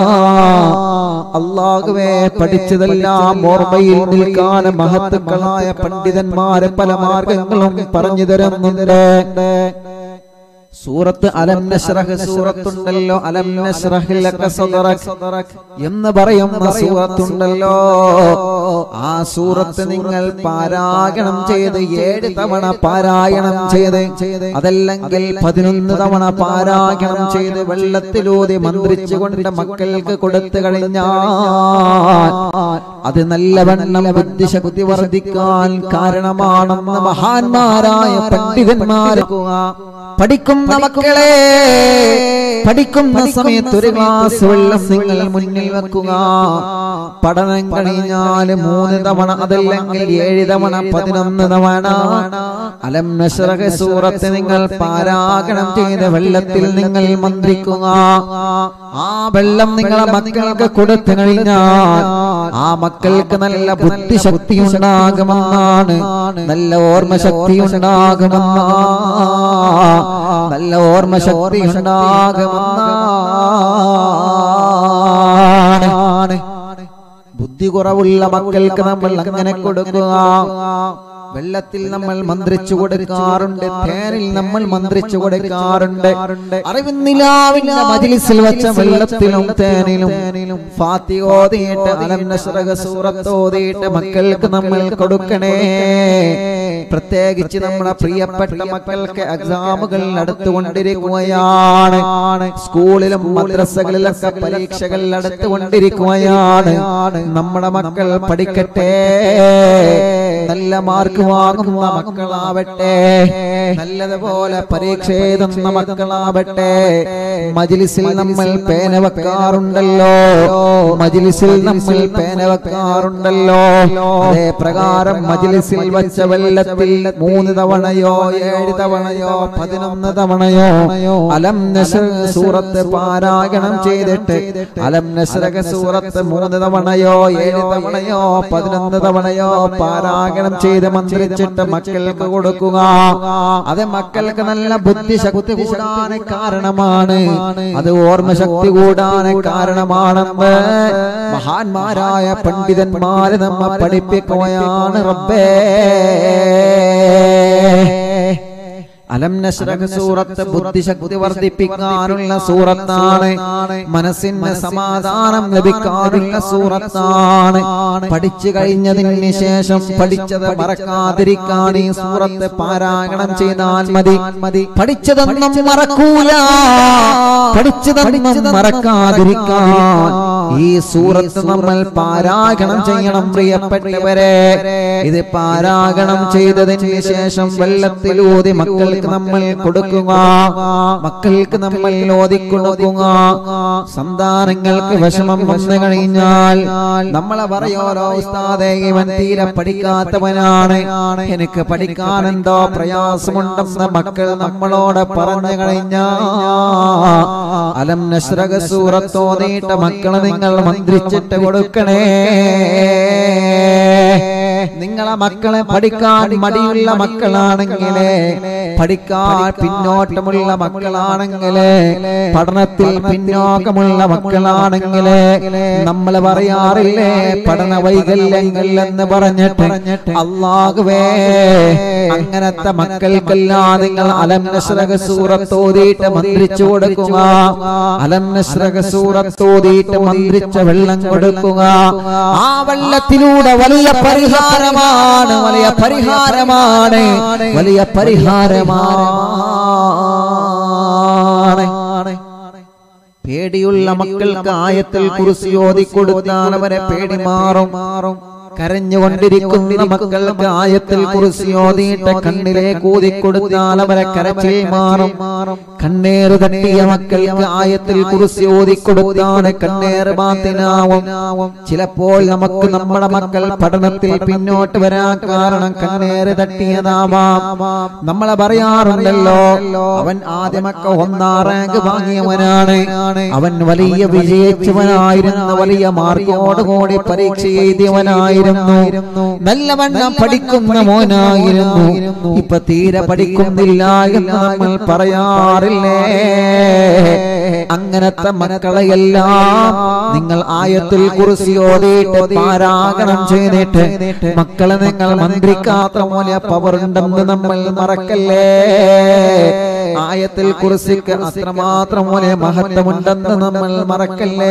S1: അള്ളാഹുവേ പഠിച്ചതെല്ലാം ഓർമ്മയിൽ നിൽക്കാൻ മഹത്തുക്കളായ പണ്ഡിതന്മാരെ പല മാർഗങ്ങളും പറഞ്ഞു തരുന്നുണ്ട് സൂറത്ത് അലം നശ്റഹ് സൂറത്തുണ്ടല്ലോ അലം നശ്റഹ് ലക സദറക് എന്ന് പറയുന്ന സൂറത്തുണ്ടല്ലോ ആ സൂറത്ത് നിങ്ങൾ പാരായണം ചെയ്ത് ഏഴ് തവണ പാരായണം ചെയ്ത് അതല്ലെങ്കിൽ പതിനൊന്ന് തവണ പാരായണം ചെയ്ത് വെള്ളത്തിലൂതി മന്ത്രിച്ചുകൊണ്ട് മക്കൾക്ക് കൊടുത്തു കഴിഞ്ഞാൽ അത് നല്ലവണ്ണം ബുദ്ധിശക്തി വർദ്ധിക്കാൻ കാരണമാണെന്ന് മഹാന്മാരായ പണ്ഡിതന്മാർക്കുക പഠിക്കുന്ന മക്കളെ പഠിക്കുന്ന സമയത്ത് ഒരു ഗ്ലാസ് വെള്ളം നിങ്ങൾ മുന്നിൽ വെക്കുക പഠനം കഴിഞ്ഞാൽ മൂന്ന് തവണ അതല്ലെങ്കിൽ ഏഴ് തവണ പതിനൊന്ന് തവണ അലം നശ്റഹ് സൂറത്ത് നിങ്ങൾ പാരായണം ചെയ്ത വെള്ളത്തിൽ നിങ്ങൾ മന്ത്രിക്കുക ആ വെള്ളം നിങ്ങളെ മക്കൾക്ക് കൊടുത്തു കഴിഞ്ഞാൽ ആ മക്കൾക്ക് നല്ല ബുദ്ധിശക്തി ഉണ്ടാകുമെന്നാണ് നല്ല ഓർമ്മശക്തി ഉണ്ടാകുമെന്നാ നല്ല ഓർമ്മശക്തി ഉണ്ടാകുമെന്നാണ് ബുദ്ധി കുറവുള്ള മക്കൾക്ക് നമ്മൾ അങ്ങനെ കൊടുക്കുക വെള്ളത്തിൽ നമ്മൾ മന്ത്രിച്ചു കൊടുക്കാറുണ്ട് തേനിൽ നമ്മൾ മന്ത്രിച്ചു കൊടുക്കാറുണ്ട് അറിവിന്നിലാവിന്റെ മജിലിസിൽ വെച്ച വെള്ളത്തിലും തേനിലും ഫാത്തി ഓതിയിട്ട് അലം നശ്റഹ സൂറത്ത് ഓതിയിട്ട് മക്കൾക്ക് നമ്മൾ കൊടുക്കണേ പ്രത്യേകിച്ച് നമ്മുടെ പ്രിയപ്പെട്ട മക്കൾക്ക് എക്സാമുകൾ നടത്തുകൊണ്ടിരിക്കുകയാണ് സ്കൂളിലും മദ്രസകളിലൊക്കെ പരീക്ഷകൾ നടത്തുകൊണ്ടിരിക്കുകയാണ് നമ്മുടെ മക്കൾ പഠിക്കട്ടെ നല്ല മാർക്ക് വാങ്ങുന്ന മക്കളാവട്ടെ നല്ലതുപോലെ പരീക്ഷ എഴുതുന്ന മക്കളാവട്ടെ മജിലിസിൽ നമ്മൾ പേന വെക്കാറുണ്ടല്ലോ മജിലിസിൽ നമ്മൾ പേന വെക്കാറുണ്ടല്ലോ അതേ പ്രകാരം മജിലിസിൽ വെച്ച വെള്ളത്തിൽ മൂന്ന് തവണയോ ഏഴ് തവണയോ പതിനൊന്ന് തവണയോ അലം നശ്ര സൂറത്ത് പാരായണം ചെയ്തിട്ട് അലം നശ്രക സൂറത്ത് മൂന്ന് തവണയോ ഏഴ് തവണയോ പതിനൊന്ന് തവണയോ പാരായണം ചെയ്ത് മന്ത്രിച്ചിട്ട് മക്കൾക്ക് കൊടുക്കുക അത് മക്കൾക്ക് നല്ല ബുദ്ധിശക്തി കൂടാൻ കാരണമാണ് അത് ഓർമ്മശക്തി കൂടാൻ കാരണമാണെന്ന് മഹാന്മാരായ പണ്ഡിതന്മാര് നമ്മെ പഠിപ്പിക്കുകയാണ് റബ്ബേ അലം നശ്രഹ് സൂറത്ത് ബുദ്ധിശക്തി വർദ്ധിപ്പിക്കാനുള്ള സൂറത്താണ് മനസ്സിന് സമാധാനം ലഭിക്കാനുള്ള സൂറത്താണ് പഠിച്ചു കഴിഞ്ഞതിന് ശേഷം പഠിച്ചത് മറക്കാതിരിക്കാൻ ഈ സൂറത്ത് പാരായണം ചെയ്താൽ മതി മതി പഠിച്ചതൊന്നും മറക്കൂല പഠിച്ചതൊന്നും മറക്കാതിരിക്കാൻ ഈ സൂറത്ത് നമ്മൾ പാരായണം ചെയ്യണം പ്രിയപ്പെട്ടവരെ ഇത് പാരായണം ചെയ്തതിന് ശേഷം വെള്ളത്തിലൂതി മക്കൾക്ക് നമ്മൾ കൊടുക്കുക മക്കൾക്ക് നമ്മൾ ഓതി കൊടുക്കുക സന്താനങ്ങൾക്ക് വിഷമം വന്നു കഴിഞ്ഞാൽ നമ്മളെ പറയോരോ ഉസ്താദേ ഇവൻ തീരെ പഠിക്കാത്തവനാണ് എനിക്ക് പഠിക്കാൻ എന്തോ പ്രയാസമുണ്ടെന്ന് മക്കൾ നമ്മളോട് പറഞ്ഞു കഴിഞ്ഞാൽ അലം നശ്രക സൂറത്തോതിയിട്ട് മക്കളെ നിങ്ങൾ മന്ത്രിച്ചിട്ട് കൊടുക്കണേ നിങ്ങളെ മക്കളെ പഠിക്കാൻ മടിയുള്ള മക്കളാണെങ്കിലേ പഠിക്കാൻ പിന്നോട്ടമുള്ള മക്കളാണെങ്കിലേ പഠനത്തിൽ പിന്നോക്കമുള്ള മക്കളാണെങ്കിലേ നമ്മൾ പറയാറില്ലേ പഠന വൈകല്യങ്ങൾ എന്ന് പറഞ്ഞിട്ട് അള്ളാഹുവേ അങ്ങനത്തെ മക്കൾക്കെല്ലാം നിങ്ങൾ അലം നശ്രക സൂറത്തോതിയിട്ട് മന്ത്രിച്ചു കൊടുക്കുക അലം നശ്രക സൂറത്തോതിയിട്ട് മന്ത്രിച്ച വെള്ളം കൊടുക്കുക ആ വെള്ളത്തിലൂടെ വലിയ പരിഹാരമാണ് വലിയ പരിഹാരമാണ് വലിയ പരിഹാരമാണ് പേടിയുള്ള മക്കൾക്ക് ആയത്തിൽ കുറിച്ച് ഓതി കൊടുത്താൽ അവരെ പേടി മാറും മാറും കരഞ്ഞുകൊണ്ടിരിക്കുന്ന മക്കൾക്ക് ആയത്തിൽ കുറിച്ച് ഓതിയിട്ട് കണ്ണിലേക്ക് ഊതി കൊടുത്താൽ അവരെ കരച്ചിൽ മാറും മാറും കണ്ണേറ് തട്ടിയ മക്കൾക്ക് ആയത്തിൽ കുറിച്ച് ഓതി കൊടുത്താൽ കണ്ണേറ് ബാത്തിനാവും ചിലപ്പോൾ നമുക്ക് നമ്മുടെ മക്കൾ പഠനത്തിൽ പിന്നോട്ട് വരാൻ കാരണം കണ്ണേറ് തട്ടിയതാവാം നമ്മളെ പറയാറുണ്ടല്ലോ അവൻ ആദ്യമൊക്കെ ഒന്നാം റാങ്ക് വാങ്ങിയവനാണ് അവൻ വലിയ വിജയിച്ചവനായിരുന്നു വലിയ മാർക്കോട് കൂടി പരീക്ഷ എഴുതിയവനായിരുന്നു മോനായിരുന്നു നല്ലവണ്ണം പഠിക്കുന്ന മോനായിരുന്നു ഇപ്പൊ തീരെ പഠിക്കുന്നില്ല എന്ന് നമ്മൾ പറയാറില്ലേ അങ്ങനത്തെ മക്കളെയെല്ലാം നിങ്ങൾ ആയത്തിൽ കുറിച്ച് ഓതിയിട്ട് പാരാഗണം ചെയ്തിട്ട് മക്കളെ നിങ്ങൾ മന്ത്രിക്കാത്ത പോലെ പവറുണ്ടെന്ന് നമ്മൾ മറക്കല്ലേ ആയത്തിൽ കുറിസിക്ക് അത്രമാത്രം പോലെ മഹത്വമുണ്ടെന്ന് നമ്മൾ മറക്കല്ലേ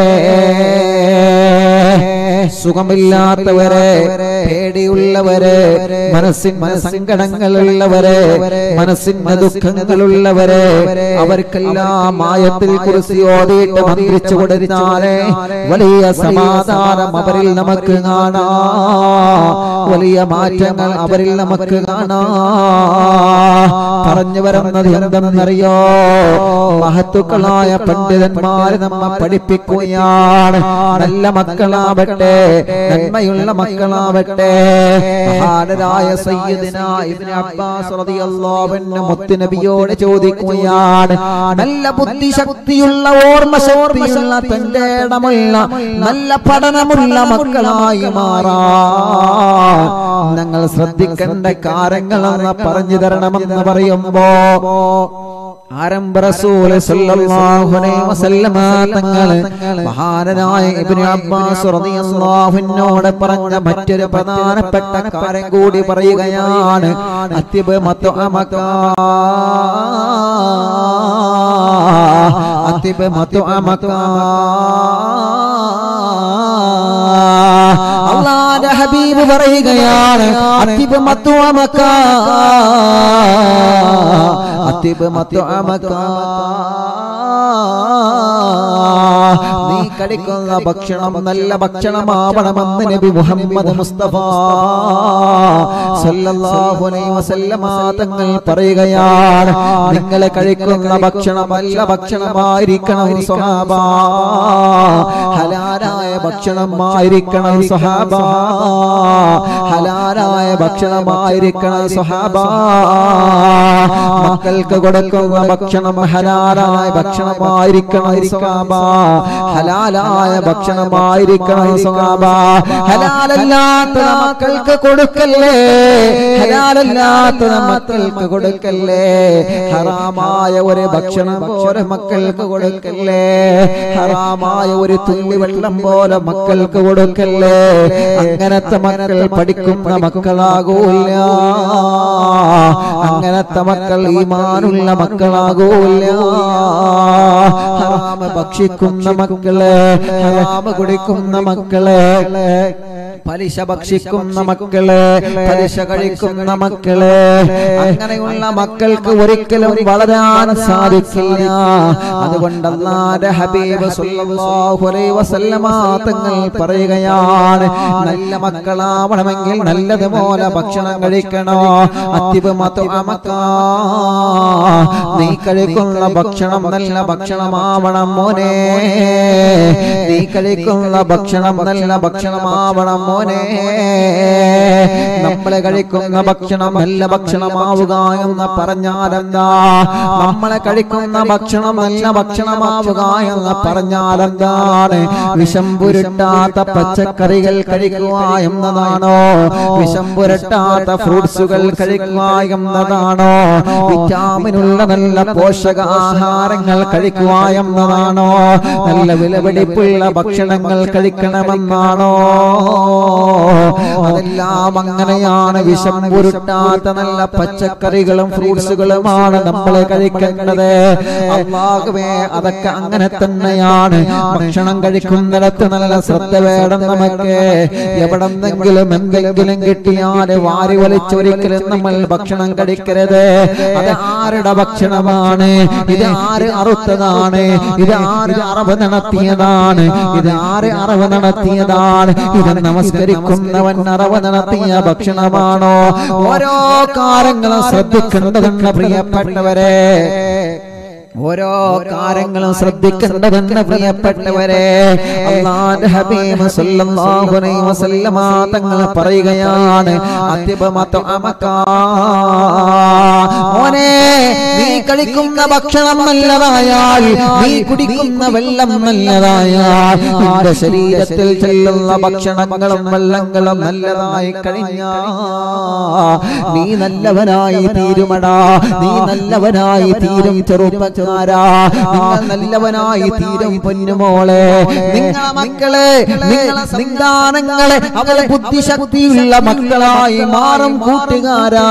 S1: സുഖമില്ലാത്തവരെ പേടിയുള്ളവരെ മനസ്സിന് സങ്കടങ്ങളുള്ളവരെ മനസ്സിന് ദുഃഖങ്ങളുള്ളവരെ അവർക്കെല്ലാം ആയത്തിൽ കുറിച്ച് ഓതിയിട്ട് മന്ത്രിച്ചു കൊടുത്താലേ വലിയ സമാധാനം അവരിൽ നമുക്ക് കാണാം വലിയ മാറ്റങ്ങൾ അവരിൽ നമുക്ക് കാണാം പറഞ്ഞു വരുന്നത് എന്തെന്നറിയോ മഹത്തുക്കളായ പണ്ഡിതന്മാര് നമ്മെ പഠിപ്പിക്കുകയാണ് നല്ല മക്കളാവട്ടെ നന്മയുള്ള മക്കളാവട്ടെ മഹാനരായ സയ്യിദിന ഇബ്നു അബ്ബാസ് റളിയല്ലാഹു അൻഹു മുത്തുനബിയോട് ചോദിക്കുകയാണ് നല്ല ബുദ്ധിശക്തിയുള്ള ഓർമ്മ ശക്തിയുള്ള തന്റെ ഇടമുള്ള നല്ല പഠനമുള്ള മക്കളായി മാറാൻ ഞങ്ങൾ ശ്രദ്ധിക്കേണ്ട കാര്യങ്ങളെന്ന് പറഞ്ഞു തരണമെന്ന് പറയുമ്പോ ആരംഭ റസൂല് സല്ലല്ലാഹു അലൈഹി വസല്ലമ തങ്ങള് മഹാനായ ഇബ്നു അബ്ബാസ് റളിയല്ലാഹു അൻഹുവിനോട് പറഞ്ഞ മറ്റൊരു പ്രധാനപ്പെട്ട കാര്യം കൂടി പറയുകയാണ് അത്തിബ് മത്അമക അത്തിബ് മത്അമക അള്ളാന്റെ ഹബീബ് പറയുകയാണ് അത്തിബ് മത്അമക അത്തിബ് മത്അമക നീ കഴിക്കുന്ന ഭക്ഷണം നല്ല ഭക്ഷണമാവണമെന്ന് നബി മുഹമ്മദ് മുസ്തഫ സല്ലല്ലാഹു അലൈഹി വസല്ലമ തങ്ങൾ പറയുകയാണ് നിങ്ങൾ കഴിക്കുന്ന ഭക്ഷണം നല്ല ഭക്ഷണമായിരിക്കണം സ്വഹാബ ഹലാലായ ഭക്ഷണമായിരിക്കണം സ്വഹാബ ഹലാലായ ഭക്ഷണമായിരിക്കണം സ്വഹാബ മക്കൾക്ക് കൊടുക്കുന്ന ഭക്ഷണം ഹലാലായ ഭക്ഷണമായിരിക്കണം സ്വഹാബ ഹലാലായ ഭക്ഷണമായിരിക്കണം സ്വഹാബ ഹലാലല്ലാത്ത മക്കൾക്ക് കൊടുക്കല്ലേ ഹലാലല്ലാത്ത മക്കൾക്ക് കൊടുക്കല്ലേ ഹറാമായ ഒരു ഭക്ഷണം പോലെ മക്കൾക്ക് കൊടുക്കല്ലേ ഹറാമായ ഒരു തുള്ളി വെള്ളം പോലെ മക്കൾക്ക് കൊടുക്കല്ലേ അങ്ങനത്തെ മക്കൾ പഠിക്കുന്ന മക്കളാകൂല അങ്ങനത്തെ മക്കൾ ഈമാനുള്ള മക്കളാകൂല ഹറാമ ഭക്ഷിക്കുന്ന മക്കളെ ഹറാമ കുടിക്കുന്ന മക്കളെ പലിശ ഭക്ഷിക്കുന്ന മക്കളെ പലിശ കഴിക്കുന്ന മക്കളെ അങ്ങനെയുള്ള മക്കൾക്ക് ഒരിക്കലും വളരാൻ സാധിക്കില്ല അതുകൊണ്ട് അല്ലാഹുവിന്റെ ഹബീബ് സല്ലല്ലാഹു അലൈഹി വസല്ലമ തങ്ങൾ പറയുകയാണ് നല്ല മക്കളാവണമെങ്കിൽ നല്ലതുപോലെ ഭക്ഷണം കഴിക്കണോ അത്തിബ് മത്അമക നീ കഴിക്കുന്ന ഭക്ഷണം നല്ല ഭക്ഷണമാവണം മോനെ നീ കഴിക്കുന്ന ഭക്ഷണം നല്ല ഭക്ഷണമാവണം മോനെ നമ്മളെ കഴിക്കുന്ന ഭക്ഷണം നല്ല ഭക്ഷണമാവുക എന്ന് പറഞ്ഞാലെന്താ നമ്മളെ കഴിക്കുന്ന ഭക്ഷണം നല്ല ഭക്ഷണമാവുക എന്ന് പറഞ്ഞാലെന്താണ് വിഷം പുരട്ടാത്ത പച്ചക്കറികൾ കഴിക്കുക എന്നതാണോ വിഷം പുരട്ടാത്ത ഫ്രൂട്ട്സുകൾ കഴിക്കുക എന്നതാണോ വിറ്റാമിനുള്ള നല്ല പോഷകാഹാരങ്ങൾ കഴിക്കുക എന്നതാണോ നല്ല വിലപിടിപ്പുള്ള ഭക്ഷണങ്ങൾ കഴിക്കണമെന്നാണോ അതെല്ലാം അങ്ങനെയാണ് വിഷം പുരുട്ടാത്ത നല്ല പച്ചക്കറികളും ഫ്രൂട്ട്സുകളുമാണ് നമ്മൾ കഴിക്കേണ്ടത് അള്ളാഹുവേ അതൊക്കെ അങ്ങനെ തന്നെയാണ് ഭക്ഷണം കഴിക്കുന്നിടത്ത് നല്ല ശ്രദ്ധ വേണം നമുക്ക് എവിടെന്നെങ്കിലും എന്തെങ്കിലും കിട്ടിയാൽ വാരി വലിച്ചൊരിക്കലും നമ്മൾ ഭക്ഷണം കഴിക്കരുത് അത് ആരുടെ ഭക്ഷണമാണ് ഇത് ആര് അറുത്തതാണ് ഇത് ആര് അറവ് നടത്തിയതാണ് ഇത് ആര് അറവ് നടത്തിയതാണ് ഇത് നമസ്കരിക്കുന്നവൻ അറവ് നടത്തിയ ഭക്ഷണമാണോ ഓരോ കാര്യങ്ങളും ശ്രദ്ധിക്കേണ്ടതുണ്ട് പ്രിയപ്പെട്ടവരെ ഓരോ കാര്യങ്ങളും ശ്രദ്ധിക്കേണ്ടതെന്ന് പ്രിയപ്പെട്ടവരെ അള്ളാന്റെ ഹബീബ് സല്ലല്ലാഹു അലൈഹി വസല്ലമ തങ്ങൾ പറയുകയാണ് അതിബമത്തു അമകാ മോനെ നീ കഴിക്കുന്ന ഭക്ഷണം നല്ലതായാൽ നീ കുടിക്കുന്ന വെള്ളം നല്ലതായാൽ നിന്റെ ശരീരത്തിൽ ചെല്ലുന്ന ഭക്ഷണങ്ങളും വെള്ളങ്ങളും നല്ലതായി കഴിഞ്ഞാ നീ നല്ലവനായി തീരുമടാ നീ നല്ലവനായി തീരും ചെറുപ്പക്കാരാ നിങ്ങൾ നല്ലവനായി തീരും പൊന്നുമോളെ നിങ്ങളെ മക്കളെ നിങ്ങളെ സന്താനങ്ങളെ അവരെ ബുദ്ധിശക്തിയുള്ള മക്കളായി മാറും കൂട്ടുകാരാ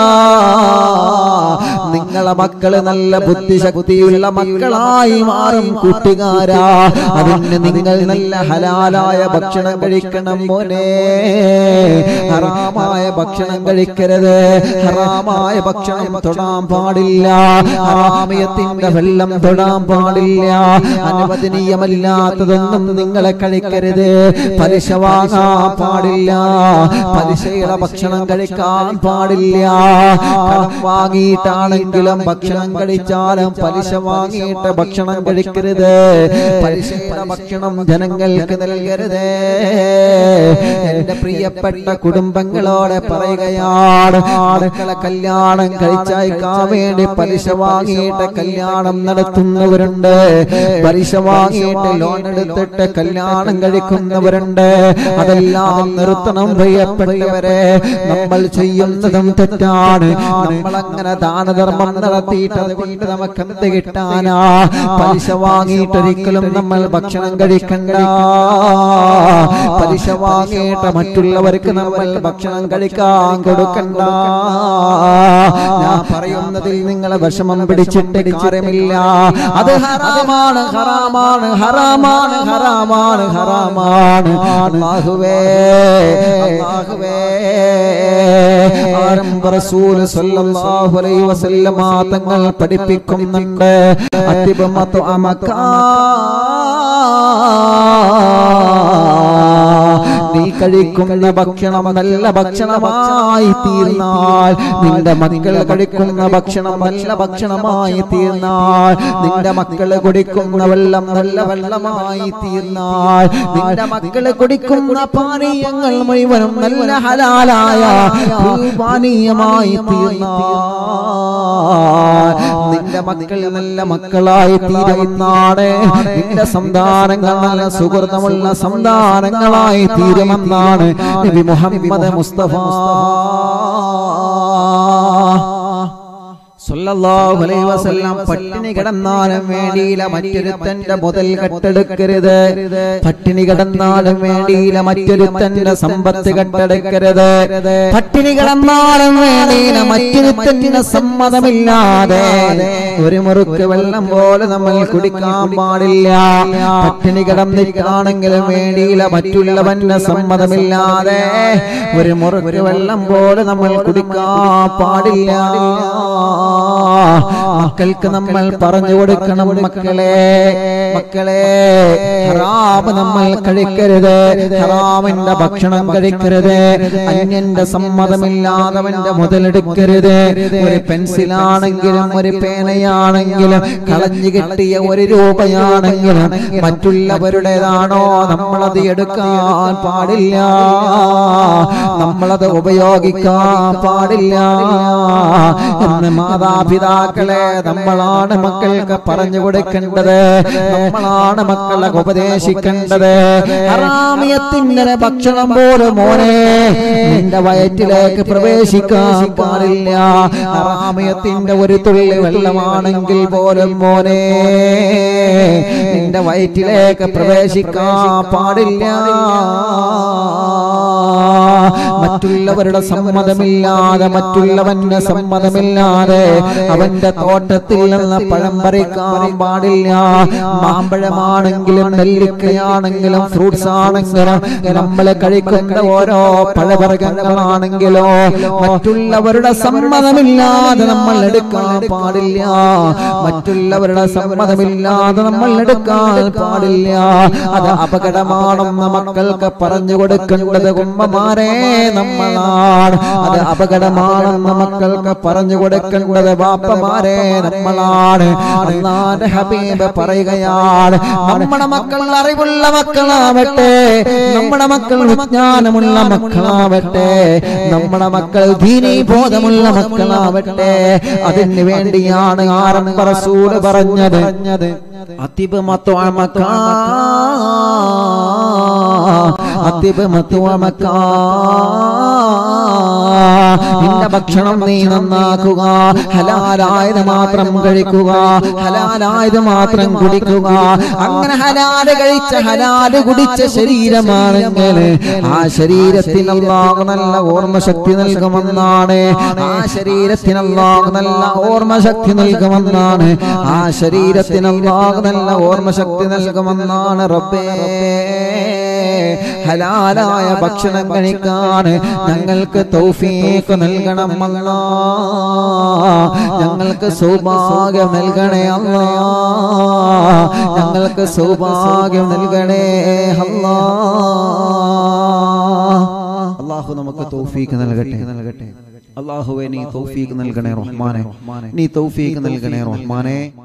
S1: നിങ്ങളെ മക്കള് നല്ല ബുദ്ധിശക്തിയുള്ള മക്കളായി മാറും കൂട്ടുകാരാ അതിന് നിങ്ങൾ നല്ല ഹലാലായ ഭക്ഷണം കഴിക്കണം മോനെ ഹറാമായ ഭക്ഷണം കഴിക്കരുത് ഹറാമായ ഭക്ഷണം തൊടാൻ പാടില്ല ഹറാമിയത്തിന്റെ വെള്ളം തൊടാൻ പാടില്ല അനുവദനീയമല്ലാത്തതൊന്നും നിങ്ങളെ കഴിക്കരുത് പലിശ വാങ്ങാൻ പാടില്ല പലിശയുടെ ഭക്ഷണം കഴിക്കാൻ പാടില്ല കടം വാങ്ങിയിട്ടാണെങ്കിലും ഭക്ഷണം കഴിച്ചാലും പലിശ വാങ്ങിയിട്ട് ഭക്ഷണം കഴിക്കരുത് പലിശയുടെ ഭക്ഷണം ജനങ്ങൾക്ക് നൽകരുത് എന്റെ പ്രിയപ്പെട്ട കുടുംബങ്ങളോടെ പറയുകയാണ് മക്കളെ കല്യാണം കഴിച്ചയക്കാൻ വേണ്ടി പലിശ വാങ്ങിയിട്ട് കല്യാണം നടത്തുന്നവരുണ്ട് പലിശ വാങ്ങിയിട്ട് ലോൺ എടുത്തിട്ട് കല്യാണം കഴിക്കുന്നവരുണ്ട് അതെല്ലാം നിർത്തണം പ്രിയപ്പെട്ടവരെ നമ്മൾ ചെയ്യുന്നതും തെറ്റാണ് നമ്മൾ അങ്ങനെ ദാനധർമ്മം നടത്തിയിട്ട് അതുകൊണ്ട് നമുക്ക് എന്ത് കിട്ടാനാ പലിശ വാങ്ങിയിട്ടൊരിക്കലും നമ്മൾ ഭക്ഷണം കഴിക്കണ്ട പലിശ വാങ്ങിയിട്ട് മറ്റുള്ളവർക്ക് നമ്മൾ ഭക്ഷണം കഴിക്കാൻ കൊടുക്കണ്ട ഞാൻ പറയുന്നതിൽ നിങ്ങളെ വിഷമം പിടിച്ചിട്ട് കാര്യമില്ല അത് ഹറാമാണ് ഹറാമാണ് ഹറാമാണ് ഹറാമാണ് ഹറാമാണ് അല്ലാഹുവേ അല്ലാഹുവേ ആരംഭ റസൂൽ സല്ലല്ലാഹു അലൈഹി വസല്ലമ തങ്ങൾ പഠിപ്പിക്കുന്നുണ്ട് അതിബമത്തു നീ കഴിക്കുന്ന ഭക്ഷണം നല്ല ഭക്ഷണമായി തീർന്നാൽ നിന്റെ മക്കൾ കഴിക്കുന്ന ഭക്ഷണം നല്ല ഭക്ഷണമായി തീർന്നാൽ നിന്റെ മക്കൾ കുടിക്കുന്ന വെള്ളം നല്ല വെള്ളമായി തീർന്നാൽ നിന്റെ മക്കൾ കുടിക്കുന്ന പാനീയങ്ങൾ മുഴുവനും നല്ല ഹലാലായ പാനീയമായി തീർന്നാൽ നിന്റെ മക്കൾ നല്ല മക്കളായി തീരുമെന്നാണ് നിന്റെ സന്താനങ്ങൾ നല്ല സുഹൃതമുള്ള സന്താനങ്ങളായി തീരുമെന്നാണ് നബി മുഹമ്മദ് മുസ്തഫ സല്ലല്ലാഹു അലൈഹി വസല്ലം പട്ടിണി കിടന്നാലും വേണ്ടിയില്ല മറ്റൊരുത്തന്റെ മുതൽ കെട്ടെടുക്കരുത് പട്ടിണി കിടന്നാലും വേണ്ടിയില്ല മറ്റൊരുത്തന്റെ സമ്പത്ത് കെട്ടെടുക്കരുത് പട്ടിണി കിടന്നാലും വേണ്ടിയില്ല മറ്റൊരുത്തന്റെ സമ്മതമില്ലാതെ ഒരു മുറുക്ക് വെള്ളം പോലെ നമ്മൾ കുടിക്കാൻ പാടില്ല പട്ടിണി കിടന്നിട്ടാണെങ്കിലും വേണ്ടിയില്ല മറ്റുള്ളവന്റെ സമ്മതമില്ലാതെ ഒരു മുറുക്ക് വെള്ളം പോലെ നമ്മൾ കുടിക്കാൻ പാടില്ല മക്കൾക്ക് നമ്മൾ പറഞ്ഞു കൊടുക്കണം മക്കളെ മക്കളെ ഹറാമ് നമ്മൾ കഴിക്കരുത് ഹറാമിന്റെ ഭക്ഷണം കഴിക്കരുത് അന്യന്റെ സമ്മതമില്ലാതവന്റെ മുതലെടുക്കരുത് ഒരു പെൻസിലാണെങ്കിലും ഒരു പേനയാണെങ്കിലും കളഞ്ഞു കിട്ടിയ ഒരു രൂപയാണെങ്കിലും മറ്റുള്ളവരുടേതാണോ നമ്മളത് എടുക്കാൻ പാടില്ല നമ്മളത് ഉപയോഗിക്കാൻ പാടില്ല എന്ന് മാതാപിതാക്കളെ നമ്മളാണ് മക്കൾക്ക് പറഞ്ഞു കൊടുക്കേണ്ടത് നമ്മളാണ് മക്കളെ ഉപദേശിക്കേണ്ടത് ഹറാമിയത്തിന്റെ ഭക്ഷണം പോലും മോനെ നിന്റെ വയറ്റിലേക്ക് പ്രവേശിക്കാൻ പാടില്ല ഹറാമിയത്തിന്റെ ഒരു തുള്ളി വെള്ളമാണെങ്കിൽ പോലും മോനെ നിന്റെ വയറ്റിലേക്ക് പ്രവേശിക്കാൻ പാടില്ല മറ്റുള്ളവരുടെ സമ്മതമില്ലാതെ മറ്റുള്ളവന്റെ സമ്മതമില്ലാതെ അവന്റെ തോട്ടത്തിൽ നിന്ന് പഴം പറിക്കാൻ പാടില്ല മാമ്പഴമാണെങ്കിലും നെല്ലിക്കയാണെങ്കിലും ഫ്രൂട്ട്സ് ആണെങ്കിലും നമ്മൾ കഴിക്കുന്ന ഓരോ പഴവർഗ്ഗങ്ങളാണെങ്കിലോ മറ്റുള്ളവരുടെ സമ്മതമില്ലാതെ നമ്മൾ എടുക്കാൻ പാടില്ല മറ്റുള്ളവരുടെ സമ്മതമില്ലാതെ നമ്മൾ എടുക്കാൻ പാടില്ല അത് അപകടമാണെന്ന് മക്കൾക്ക് പറഞ്ഞു കൊടുക്കേണ്ടത് ഉമ്മമാരെ നമ്മളാണ് അത് അപകടമാണെന്ന് മക്കൾക്ക് പറഞ്ഞു കൊടുക്കേണ്ടത് ബാപ്പമാരെ നമ്മളാണ് അള്ളാന്റെ ഹബീബ് പറയുകയാണ് നമ്മുടെ മക്കൾ അറിവുള്ള മക്കളാവട്ടെ നമ്മുടെ മക്കൾ വിജ്ഞാനമുള്ള മക്കളാവട്ടെ നമ്മുടെ മക്കൾ ദീനീ ബോധമുള്ള മക്കളാവട്ടെ അതിന് വേണ്ടിയാണ് ആരംഭ റസൂല് പറഞ്ഞത് അതിബ് മത്വമക്കാ അതിബ് മത്വമക്കാ നിന്റെ ഭക്ഷണം നീ നന്നാക്കുക ഹലാലായത് മാത്രം കഴിക്കുക ഹലാലായത് മാത്രം കുടിക്കുക അങ്ങനെ ഹലാല് കഴിച്ച ഹലാല് കുടിച്ച ശരീരമാണെങ്കിൽ ആ ശരീരത്തിന് അല്ലാഹു നല്ല ഓർമ്മശക്തി നൽകുമെന്നാണ് ആ ശരീരത്തിന് അല്ലാഹു നല്ല ഓർമ്മശക്തി നൽകുമെന്നാണ് ആ ശരീരത്തിന് അല്ലാഹു നല്ല ഓർമ്മശക്തി നൽകുമെന്നാണ് റബ്ബേ ഹലാലായ ഭക്ഷണം കഴിക്കാൻ ഞങ്ങൾക്ക് തൗഫീഖ് നൽകണം അല്ലാ ഞങ്ങൾക്ക് സൗഭാഗ്യം നൽകണേ അല്ലാ ഞങ്ങൾക്ക് സൗഭാഗ്യം നൽകണേ അല്ലാ അള്ളാഹു നമുക്ക് തൗഫീഖ് നൽകട്ടെ നൽകട്ടെ അള്ളാഹുവെ നീ തൗഫീഖ് നൽകണേ റഹ്മാനെ നീ തൗഫീഖ് നൽകണേ റഹ്മാനെ